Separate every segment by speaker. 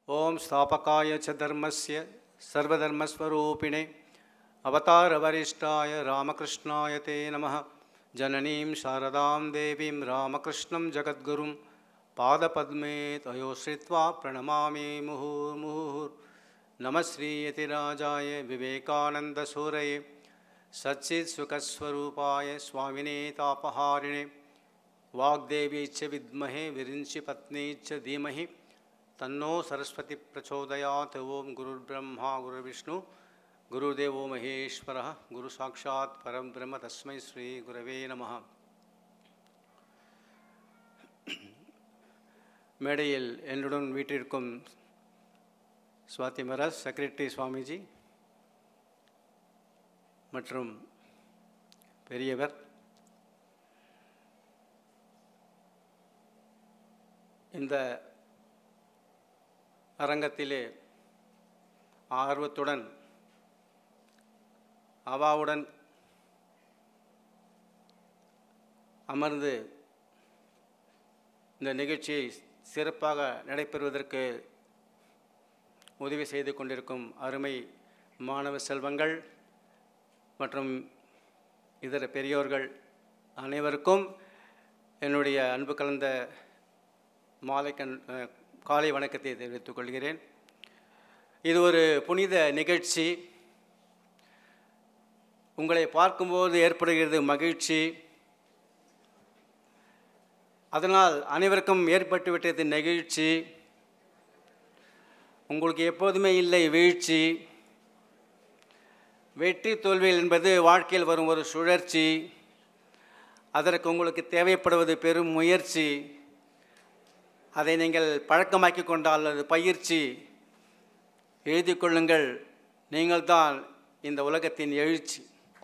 Speaker 1: ॐ स्थापकाय च धर्मस्य सर्वधर्मस्वरूपिणे अवतारवरिष्ठाय रामकृष्णाय ते नमः जननीं शारदां देवीं रामकृष्णं जगद्गुरुं पादपद्मे तयो श्रित्वा प्रणमामि मुहुर्मुहुः नमः श्रीयतिराजाय विवेकानन्दसूरये सच्चित्सुखस्वरूपाय स्वामिने तापहारिणे वाग्देवी च विद्महे विरिञ्चि पत्नी च धीमहि तन्नो सरस्वती प्रचोदयात् ॐ गुरुर्ब्रह्मा गुरुर्विष्णु गुरुदेवो महेश्वरः गुरुसाक्षात् परं ब्रह्म तस्मै श्रीगुरवे நமः மேடையில் என்னுடன் வீட்டிற்கும் சுவாதி மராஜ் செக்ரட்டரி சுவாமிஜி மற்றும் பெரியவர் இந்த அரங்கத்திலே ஆர்வத்துடன் அவாவுடன் அமர்ந்து இந்த நிகழ்ச்சியை சிறப்பாக நடைபெறுவதற்கு உதவி செய்து கொண்டிருக்கும் அருமை மாணவ செல்வங்கள் மற்றும் இதர பெரியோர்கள் அனைவருக்கும் என்னுடைய அன்பு கலந்த மாலை கண் அஹ், காலை வணக்கத்தை தெரிவித்துக் கொள்கிறேன் இது ஒரு புனித நிகழ்ச்சி உங்களை பார்க்கும்போது ஏற்படுகிறது மகிழ்ச்சி அதனால் அனைவருக்கும் ஏற்பட்டுவிட்டது நெகிழ்ச்சி உங்களுக்கு எப்போதுமே இல்லை வீழ்ச்சி வெற்றி தோல்விகள் என்பது வாழ்க்கையில் வரும் ஒரு சுழற்சி அதற்கு உங்களுக்கு தேவைப்படுவது பெரும் முயற்சி அதை நீங்கள் பழக்கமாக்கி கொண்டால் அது பயிற்சி எழுதி கொள்ளுங்கள் நீங்கள்தான் இந்த உலகத்தின் எழுச்சி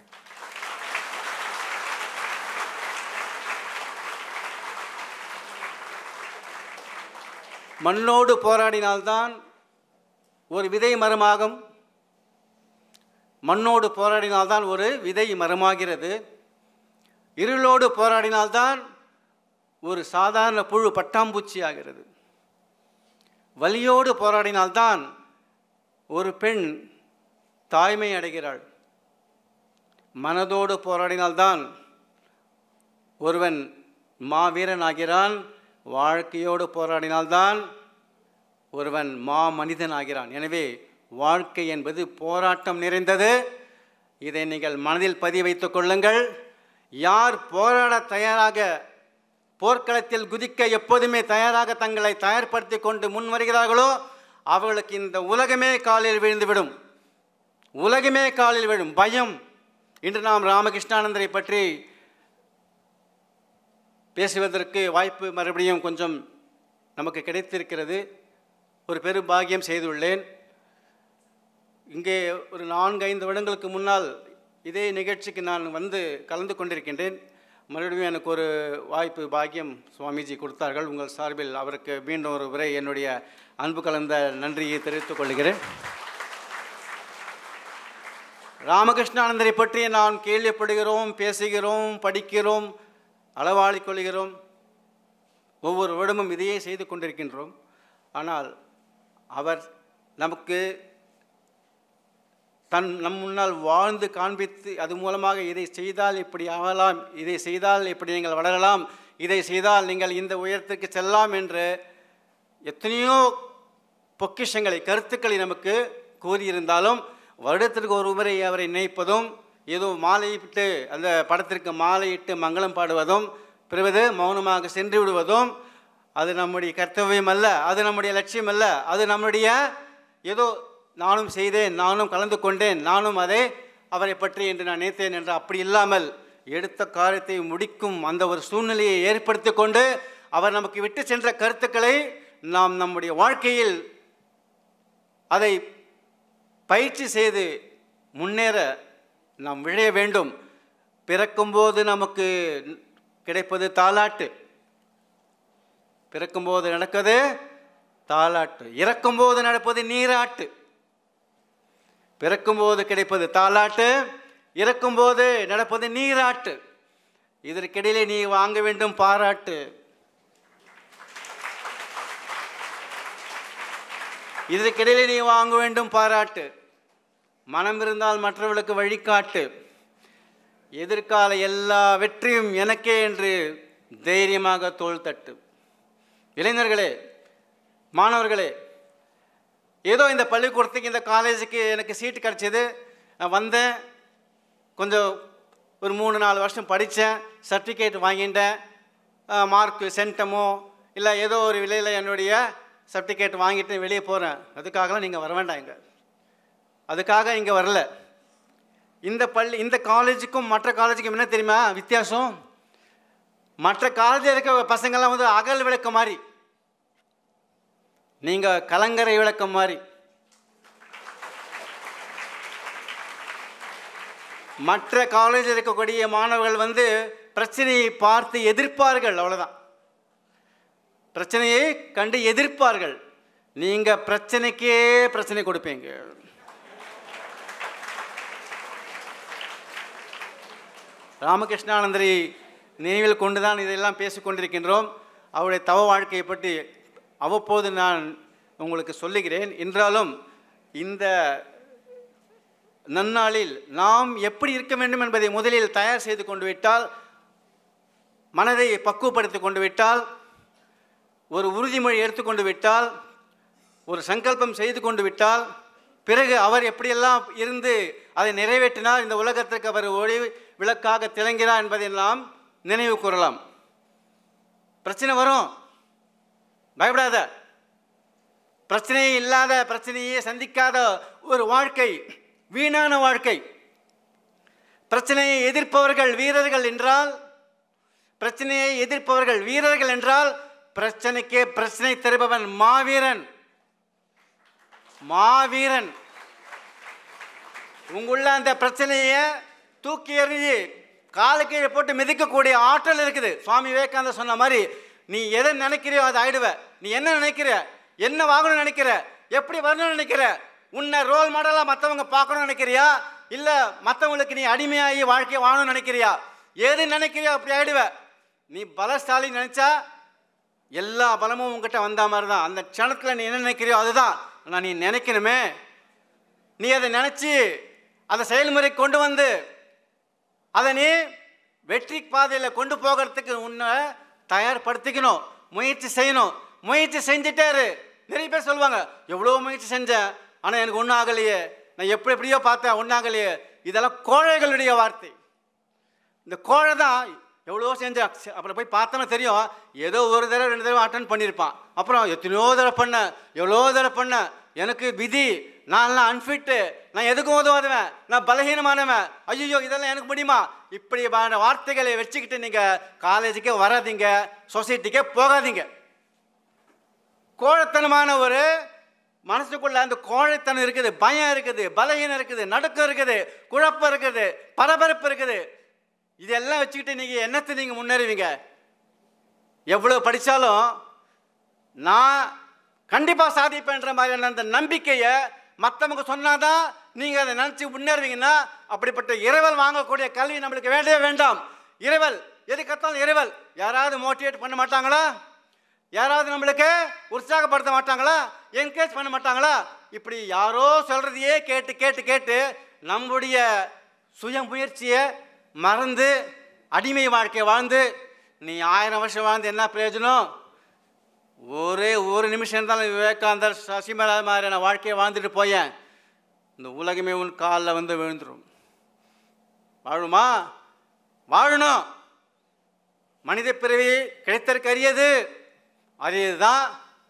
Speaker 1: மண்ணோடு போராடினால்தான் ஒரு விதை மரமாகும் மண்ணோடு போராடினால்தான் ஒரு விதை மரமாகிறது இருளோடு போராடினால்தான் ஒரு சாதாரண புழு பட்டாம்பூச்சி ஆகிறது வலியோடு போராடினால்தான் ஒரு பெண் தாய்மை அடைகிறாள் மனதோடு போராடினால்தான் ஒருவன் மாவீரன் ஆகிறான் வாழ்க்கையோடு போராடினால்தான் ஒருவன் மா மனிதன் ஆகிறான் எனவே வாழ்க்கை என்பது போராட்டம் நிறைந்தது இதை நீங்கள் மனதில் பதிய வைத்துக் கொள்ளுங்கள் யார் போராட தயாராக போர்க்களத்தில் குதிக்க எப்போதுமே தயாராக தங்களை தயார்படுத்தி கொண்டு முன் வருகிறார்களோ அவர்களுக்கு இந்த உலகமே காலில் விழுந்துவிடும் உலகமே காலில் விழும் பயம் இன்று நாம் ராமகிருஷ்ணானந்தரை பற்றி பேசுவதற்கு வாய்ப்பு மறுபடியும் கொஞ்சம் நமக்கு கிடைத்திருக்கிறது ஒரு பெரும் பாக்கியம் செய்துள்ளேன் இங்கே ஒரு நான்கு ஐந்து வருடங்களுக்கு முன்னால் இதே நிகழ்ச்சிக்கு நான் வந்து கலந்து கொண்டிருக்கின்றேன் மறுபடியும் எனக்கு ஒரு வாய்ப்பு பாக்கியம் சுவாமிஜி கொடுத்தார்கள் உங்கள் சார்பில் அவருக்கு மீண்டும் ஒரு முறை என்னுடைய அன்பு கலந்த நன்றியை தெரிவித்துக் கொள்கிறேன் ராமகிருஷ்ணானந்தரை பற்றி நாம் கேள்விப்படுகிறோம் பேசுகிறோம் படிக்கிறோம் அளவாளிக் கொள்கிறோம் ஒவ்வொரு வருடமும் இதையே செய்து கொண்டிருக்கின்றோம் ஆனால் அவர் நமக்கு தன் நம் முன்னால் வாழ்ந்து காண்பித்து அது மூலமாக இதை செய்தால் இப்படி ஆகலாம் இதை செய்தால் இப்படி நீங்கள் வளரலாம் இதை செய்தால் நீங்கள் இந்த உயரத்துக்கு செல்லலாம் என்று எத்தனையோ பொக்கிஷங்களை கருத்துக்களை நமக்கு கூறியிருந்தாலும் வருடத்திற்கு ஒரு முறை அவரை நினைப்பதும் ஏதோ மாலையிட்டு அந்த படத்திற்கு மாலையிட்டு மங்களம் பாடுவதும் பிறகு மௌனமாக சென்று விடுவதும் அது நம்முடைய கர்த்தவியம் அல்ல அது நம்முடைய லட்சியம் அல்ல அது நம்முடைய ஏதோ நானும் செய்தேன் நானும் கலந்து கொண்டேன் நானும் அதை அவரை பற்றி என்று நான் நினைத்தேன் என்று அப்படி இல்லாமல் எடுத்த காரியத்தை முடிக்கும் அந்த ஒரு சூழ்நிலையை ஏற்படுத்தி கொண்டு அவர் நமக்கு விட்டு சென்ற கருத்துக்களை நாம் நம்முடைய வாழ்க்கையில் அதை பயிற்சி செய்து முன்னேற நாம் விழைய வேண்டும் பிறக்கும்போது நமக்கு கிடைப்பது தாலாட்டு பிறக்கும்போது நடக்குது தாலாட்டு இறக்கும்போது நடப்பது நீராட்டு பிறக்கும்போது கிடைப்பது தாலாட்டு இறக்கும்போது நடப்பது நீராட்டு இதற்கிடையிலே நீ வாங்க வேண்டும் பாராட்டு இதற்கிடையிலே நீ வாங்க வேண்டும் பாராட்டு மனம் இருந்தால் மற்றவர்களுக்கு வழிகாட்டு எதிர்கால எல்லா வெற்றியும் எனக்கே என்று தைரியமாக தோள் தட்டு இளைஞர்களே மாணவர்களே ஏதோ இந்த பள்ளிக்கூடத்துக்கு இந்த காலேஜுக்கு எனக்கு சீட்டு கிடச்சிது நான் வந்தேன் கொஞ்சம் ஒரு மூணு நாலு வருஷம் படித்தேன் சர்டிஃபிகேட் வாங்கிட்டேன் மார்க் சென்டமோ இல்லை ஏதோ ஒரு விலையில் என்னுடைய சர்டிஃபிகேட் வாங்கிட்டு வெளியே போகிறேன் அதுக்காகலாம் நீங்கள் வர வேண்டாம் இங்கே அதுக்காக இங்கே வரல இந்த பள்ளி இந்த காலேஜுக்கும் மற்ற காலேஜுக்கும் என்ன தெரியுமா வித்தியாசம் மற்ற காலேஜில் இருக்க பசங்கள்லாம் வந்து அகல் விளக்கம் மாதிரி நீங்கள் கலங்கரை விளக்கம் மாதிரி மற்ற காலேஜில் இருக்கக்கூடிய மாணவர்கள் வந்து பிரச்சனையை பார்த்து எதிர்ப்பார்கள் அவ்வளோதான் பிரச்சனையை கண்டு எதிர்ப்பார்கள் நீங்கள் பிரச்சனைக்கே பிரச்சனை கொடுப்பீங்க ராமகிருஷ்ணானந்தரை நினைவில் கொண்டுதான் இதெல்லாம் பேசிக் கொண்டிருக்கின்றோம் அவருடைய தவ வாழ்க்கையை பற்றி அவ்வப்போது நான் உங்களுக்கு சொல்லுகிறேன் என்றாலும் இந்த நன்னாளில் நாம் எப்படி இருக்க வேண்டும் என்பதை முதலில் தயார் செய்து கொண்டு விட்டால் மனதை பக்குவப்படுத்தி கொண்டு விட்டால் ஒரு உறுதிமொழி எடுத்துக்கொண்டு விட்டால் ஒரு சங்கல்பம் செய்து கொண்டு விட்டால் பிறகு அவர் எப்படியெல்லாம் இருந்து அதை நிறைவேற்றினார் இந்த உலகத்திற்கு அவர் ஒளி விளக்காக திளங்கிறார் என்பதை நாம் நினைவு கூறலாம் பிரச்சனை வரும் பயப்படாத பிரச்சனையே இல்லாத பிரச்சனையே சந்திக்காத ஒரு வாழ்க்கை வீணான வாழ்க்கை பிரச்சனையை எதிர்ப்பவர்கள் வீரர்கள் என்றால் பிரச்சனையை எதிர்ப்பவர்கள் வீரர்கள் என்றால் பிரச்சனைக்கே பிரச்சனை தருபவன் மாவீரன் மாவீரன் உங்குள்ள அந்த பிரச்சனையை தூக்கி எறிஞ்சு காலு கீழே போட்டு மிதிக்கக்கூடிய ஆற்றல் இருக்குது சுவாமி விவேகானந்தர் சொன்ன மாதிரி நீ எதை நினைக்கிறியோ அதை ஆயிடுவ நீ என்ன நினைக்கிற என்ன வாங்கணும்னு நினைக்கிற எப்படி வரணும்னு நினைக்கிற உன்னை ரோல் மாடலாக மற்றவங்க பார்க்கணும்னு நினைக்கிறியா இல்லை மற்றவங்களுக்கு நீ அடிமையாகி வாழ்க்கையை வாழணும்னு நினைக்கிறியா எது நினைக்கிறியோ அப்படி ஆயிடுவ நீ பலசாலி நினைச்சா எல்லா பலமும் உங்ககிட்ட வந்த மாதிரி தான் அந்த க்ஷணத்தில் நீ என்ன நினைக்கிறியோ அதுதான் ஆனால் நீ நினைக்கணுமே நீ அதை நினச்சி அதை செயல்முறை கொண்டு வந்து அதை நீ வெற்றி பாதையில் கொண்டு போகிறதுக்கு உன்னை தயார்படுத்திக்கணும் முயற்சி செய்யணும் முயற்சி செஞ்சுட்டே இரு நிறைய பேர் சொல்லுவாங்க எவ்வளோ முயற்சி செஞ்சேன் ஆனால் எனக்கு ஒன்றும் ஆகலையே நான் எப்படி எப்படியோ பார்த்தேன் ஒன்றும் ஆகலையே இதெல்லாம் கோழைகளுடைய வார்த்தை இந்த கோழை தான் எவ்வளோ செஞ்சேன் ச- அப்புறம் போய் பார்த்தோன்னா தெரியும் ஏதோ ஒரு தடவை ரெண்டு தடவை அட்டன் பண்ணியிருப்பான் அப்புறம் எத்தனையோ தடவை பண்ணேன் எவ்வளோ தடவை பண்ணேன் எனக்கு விதி நான்லாம் அன்ஃபிட்டு நான் எதுக்கும் உதவாதவன் நான் பலகீனமானவன் ஐயோ இதெல்லாம் எனக்கு முடியுமா இப்படி வா- வார்த்தைகளை வச்சுக்கிட்டு நீங்கள் காலேஜுக்கே வராதீங்க சொசைட்டிக்கே போகாதீங்க கோழைத்தனமான ஒரு மனசுக்குள்ள அந்த கோழைத்தனம் இருக்குது பயம் இருக்குது பலகீனம் இருக்குது நடுக்கம் இருக்குது குழப்பம் இருக்குது பரபரப்பு இருக்குது இதெல்லாம் வச்சுக்கிட்டு நீங்கள் என்னத்தை நீங்கள் முன்னேறுவீங்க எவ்வளோ படித்தாலும் நான் கண்டிப்பாக சாதிப்பேன்ற மாதிரியான அந்த நம்பிக்கையை மற்றவங்க சொன்னாதான் நீங்கள் அதை நினச்சி முன்னேறுவீங்கன்னா அப்படிப்பட்ட இரவல் வாங்கக்கூடிய கல்வி நம்மளுக்கு வேண்டவே வேண்டாம் இரவல் எது கத்தாலும் இரவல் யாராவது மோட்டிவேட் பண்ண மாட்டாங்களா யாராவது நம்மளுக்கு உற்சாகப்படுத்த மாட்டாங்களா என்கரேஜ் பண்ண மாட்டாங்களா இப்படி யாரோ சொல்கிறதையே கேட்டு கேட்டு கேட்டு நம்முடைய சுய முயற்சியை மறந்து அடிமை வாழ்க்கை வாழ்ந்து நீ ஆயிரம் வருஷம் வாழ்ந்து என்ன பிரயோஜனம் ஒரே ஒரு நிமிஷம் இருந்தாலும் விவேகானந்தர் சசிமலா மாதிரியான வாழ்க்கையை வாழ்ந்துட்டு போயேன் இந்த உலகமே உன் காலில் வந்து விழுந்துடும் வாழுமா வாழணும் மனித பிறவி கிடைத்தற்கு அரியது அரியதுதான்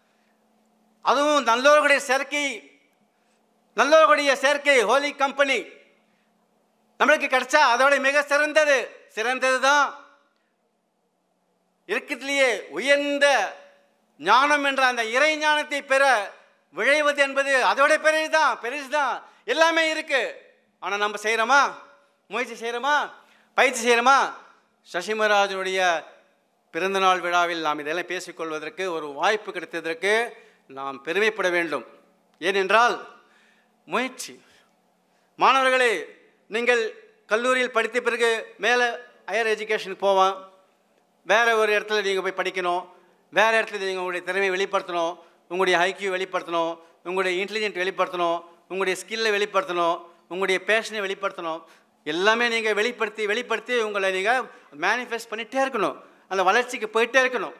Speaker 1: அதுவும் நல்லோர்களுடைய சேர்க்கை நல்லோர்களுடைய சேர்க்கை ஹோலி கம்பெனி நம்மளுக்கு கிடைச்சா அதோட மிக சிறந்தது சிறந்தது தான் இருக்கிறதுலையே உயர்ந்த ஞானம் என்ற அந்த இறை ஞானத்தை பெற விழைவது என்பது அதோட பெரியதுதான் பெருசுதான் எல்லாமே இருக்கு ஆனால் நம்ம செய்கிறோமா முயற்சி செய்கிறோமா பயிற்சி செய்கிறோமா சசிமராஜனுடைய பிறந்தநாள் விழாவில் நாம் இதெல்லாம் பேசிக்கொள்வதற்கு ஒரு வாய்ப்பு கிடைத்ததற்கு நாம் பெருமைப்பட வேண்டும் ஏனென்றால் முயற்சி மாணவர்களே நீங்கள் கல்லூரியில் படித்த பிறகு மேலே ஹையர் எஜுகேஷன் போவான் வேறு ஒரு இடத்துல நீங்கள் போய் படிக்கணும் வேறு இடத்துல நீங்கள் உங்களுடைய திறமையை வெளிப்படுத்தணும் உங்களுடைய ஐக்கியூ வெளிப்படுத்தணும் உங்களுடைய இன்டெலிஜென்ட் வெளிப்படுத்தணும் உங்களுடைய ஸ்கில்லை வெளிப்படுத்தணும் உங்களுடைய பேஷனை வெளிப்படுத்தணும் எல்லாமே நீங்கள் வெளிப்படுத்தி வெளிப்படுத்தி உங்களை நீங்கள் மேனிஃபெஸ்ட் பண்ணிகிட்டே இருக்கணும் அந்த வளர்ச்சிக்கு போயிட்டே இருக்கணும்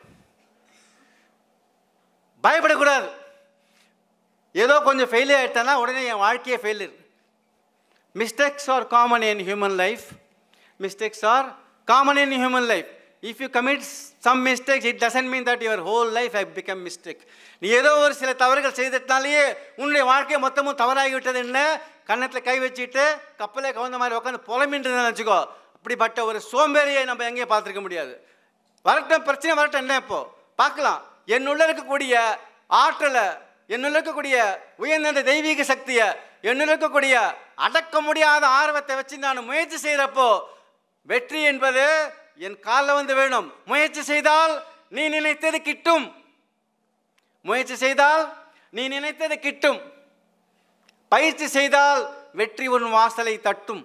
Speaker 1: பயப்படக்கூடாது ஏதோ கொஞ்சம் ஃபெயிலியர் ஆகிட்டேன்னா உடனே என் வாழ்க்கையே failure mistakes are common in human life mistakes are common in human life if you commit some mistakes it doesn't mean that your whole life I become mistake நீ ஏதோ ஒரு சில தவறுகள் செய்ததுனாலேயே உன்னுடைய வாழ்க்கை மொத்தமும் தவறாகிவிட்டது என்ன கன்னத்தில் கை வச்சுட்டு கப்பலே கவர்ந்த மாதிரி உட்காந்து புலமின்றது நினச்சிக்கோ அப்படிப்பட்ட ஒரு சோம்பேறியை நம்ம எங்கேயும் பார்த்துருக்க முடியாது வரட்டும் பிரச்சனை வரட்டும் என்ன இப்போ பார்க்கலாம் என்னுள்ள இருக்கக்கூடிய ஆற்றலை என்னுள்ள இருக்கக்கூடிய உயர்ந்த தெய்வீக சக்தியை என்னுள்ள இருக்கக்கூடிய அடக்க முடியாத ஆர்வத்தை வச்சு நான் முயற்சி செய்கிறப்போ வெற்றி என்பது என் காலில் வந்து வேணும் முயற்சி செய்தால் நீ நினைத்தது கிட்டும் முயற்சி செய்தால் நீ நினைத்தது கிட்டும் பயிற்சி செய்தால் வெற்றி உன் வாசலை தட்டும்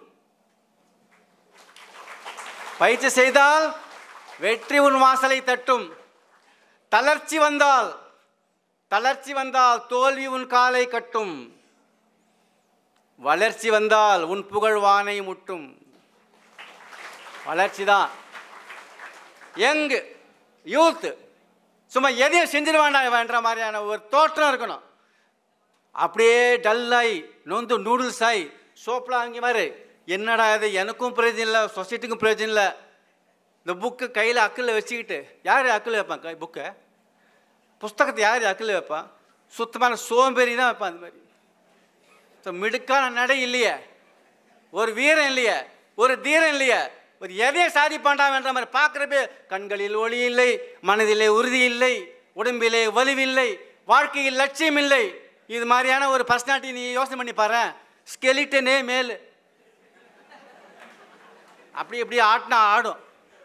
Speaker 1: பயிற்சி செய்தால் வெற்றி உன் வாசலை தட்டும் தளர்ச்சி வந்தால் தளர்ச்சி வந்தால் தோல்வி உன் காலை கட்டும் வளர்ச்சி வந்தால் உன் புகழ் வானை முட்டும் வளர்ச்சி தான் யங் யூத் சும்மா எதையும் செஞ்சிருவாண்டா வேண்ட மாதிரியான ஒரு தோற்றம் இருக்கணும் அப்படியே டல்லாகி நொந்து நூடுல்ஸ் ஆகி சோப்பில் அங்கே மாதிரி என்னடா இது எனக்கும் பிரயோஜனம் இல்லை சொசைட்டிக்கும் பிரயோஜனம் இல்லை இந்த புக்கு கையில் அக்கில் வச்சுக்கிட்டு யார் அக்கில் வைப்பான் கை புக்கை புஸ்தகத்தை யார் அக்கில் வைப்பான் சுத்தமான சோம்பேறி தான் வைப்பான் அந்த மாதிரி ஸோ மிடுக்கான நடை இல்லையே ஒரு வீரன் இல்லையே ஒரு தீரன் இல்லையே ஒரு எதையை சாதிப்பாண்டாம் மாதிரி பார்க்குறப்பே கண்களில் ஒளி இல்லை மனதிலே உறுதி இல்லை உடம்பிலே வலுவில்லை வாழ்க்கையில் லட்சியம் இல்லை இது மாதிரியான ஒரு பர்சனாலிட்டி நீ யோசனை பண்ணி பாரு ஸ்கெலிட்டனே மேல் அப்படி இப்படி ஆட்டினா ஆடும்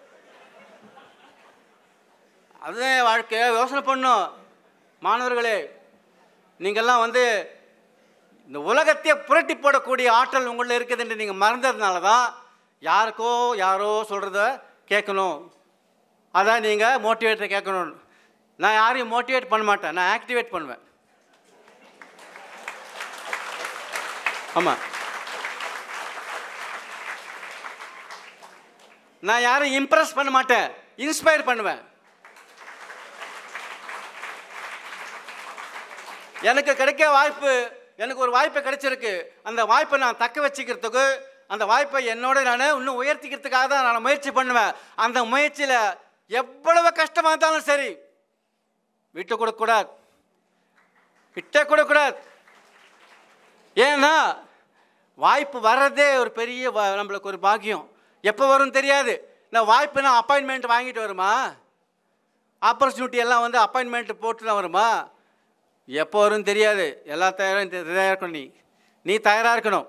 Speaker 1: அதுதான் வாழ்க்கை யோசனை பண்ணும் மாணவர்களே நீங்கள்லாம் வந்து இந்த உலகத்தையே புரட்டி போடக்கூடிய ஆற்றல் உங்களில் இருக்குது என்று நீங்கள் மறந்ததுனால தான் யாருக்கோ யாரோ சொல்கிறத கேட்கணும் அதான் நீங்கள் மோட்டிவேட்டரை கேட்கணும் நான் யாரையும் மோட்டிவேட் பண்ண மாட்டேன் நான் ஆக்டிவேட் பண்ணுவேன் ஆமாம் நான் யாரையும் இம்ப்ரெஸ் பண்ண மாட்டேன் இன்ஸ்பயர் பண்ணுவேன் எனக்கு கிடைக்க வாய்ப்பு எனக்கு ஒரு வாய்ப்பு கிடைச்சிருக்கு அந்த வாய்ப்பை நான் தக்க வச்சுக்கிறதுக்கு அந்த வாய்ப்பை என்னோட நான் இன்னும் உயர்த்திக்கிறதுக்காக தான் நான் முயற்சி பண்ணுவேன் அந்த முயற்சியில் எவ்வளவு கஷ்டமாக இருந்தாலும் சரி விட்டு கொடுக்கக்கூடாது விட்டே கொடுக்கக்கூடாது ஏன்னா வாய்ப்பு வர்றதே ஒரு பெரிய வ- நம்மளுக்கு ஒரு பாக்கியம் எப்போ வரும்னு தெரியாது நான் வாய்ப்புனா அப்பாயின்மெண்ட் வாங்கிட்டு வருமா ஆப்பர்ச்சுனிட்டி எல்லாம் வந்து அப்பாயின்மெண்ட் போட்டு தான் வருமா எப்போ வரும்னு தெரியாது எல்லா தயாரும் தயாராக இருக்கணும் நீ நீ தயாராக இருக்கணும்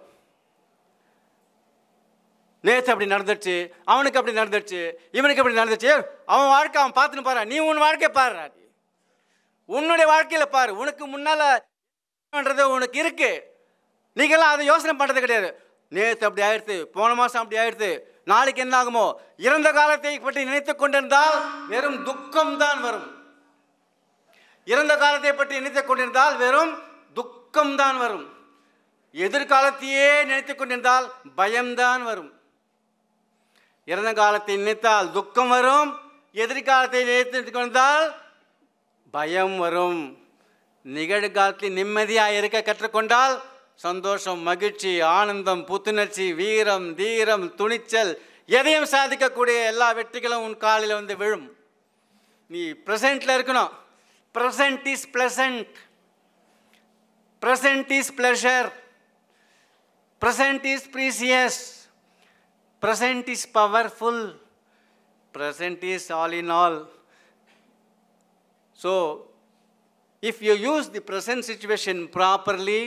Speaker 1: நேற்று அப்படி நடந்துடுச்சு அவனுக்கு அப்படி நடந்துடுச்சு இவனுக்கு அப்படி நடந்துச்சு அவன் வாழ்க்கை அவன் பார்த்துன்னு பாரு நீ உன் வாழ்க்கையை பாரு உன்னுடைய வாழ்க்கையில் பாரு உனக்கு முன்னால் உனக்கு இருக்கு நீங்களாம் அதை யோசனை பண்ணுறது கிடையாது நேற்று அப்படி ஆயிடுத்து போன மாதம் அப்படி ஆயிடுத்து நாளைக்கு என்ன ஆகுமோ இறந்த காலத்தை பற்றி நினைத்து கொண்டிருந்தால் வெறும் துக்கம் தான் வரும் இறந்த காலத்தை பற்றி நினைத்துக் கொண்டிருந்தால் வெறும் துக்கம் தான் வரும் எதிர்காலத்தையே நினைத்துக் கொண்டிருந்தால் பயம்தான் வரும் இறந்த காலத்தை நினைத்தால் துக்கம் வரும் எதிர்காலத்தை நினைத்து கொண்டால் பயம் வரும் நிகழ்காலத்தில் நிம்மதியாக இருக்க கற்றுக்கொண்டால் சந்தோஷம் மகிழ்ச்சி ஆனந்தம் புத்துணர்ச்சி வீரம் தீரம் துணிச்சல் எதையும் சாதிக்கக்கூடிய எல்லா வெற்றிகளும் உன் காலில் வந்து விழும் நீ ப்ரெசண்ட்டில் இருக்கணும் present is pleasant present is pleasure present is precious present is powerful present is all in all so if you use the present situation properly,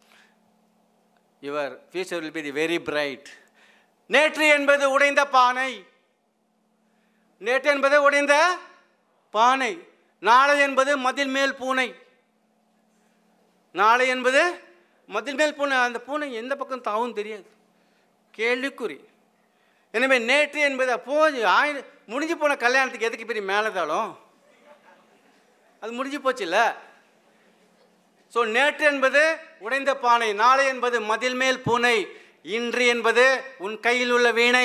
Speaker 1: your future will be the very bright. நேற்று என்பது உடைந்த பானை நேற்று என்பது உடைந்த பானை நாளை என்பது மதில் மேல் பூனை நாளை என்பது மதில் மேல் பூனை அந்த பூனை எந்த பக்கம் தாவும் தெரியாது கேள்விக்குறி எனவே நேற்று என்பது போது ஆயிரம் முடிஞ்சு போன கல்யாணத்துக்கு எதுக்கு பெரிய மேலே தாளம் அது முடிஞ்சு போச்சுல்ல ஸோ நேற்று என்பது உடைந்த பானை நாளை என்பது மதில் மேல் பூனை இன்று என்பது உன் கையில் உள்ள வீணை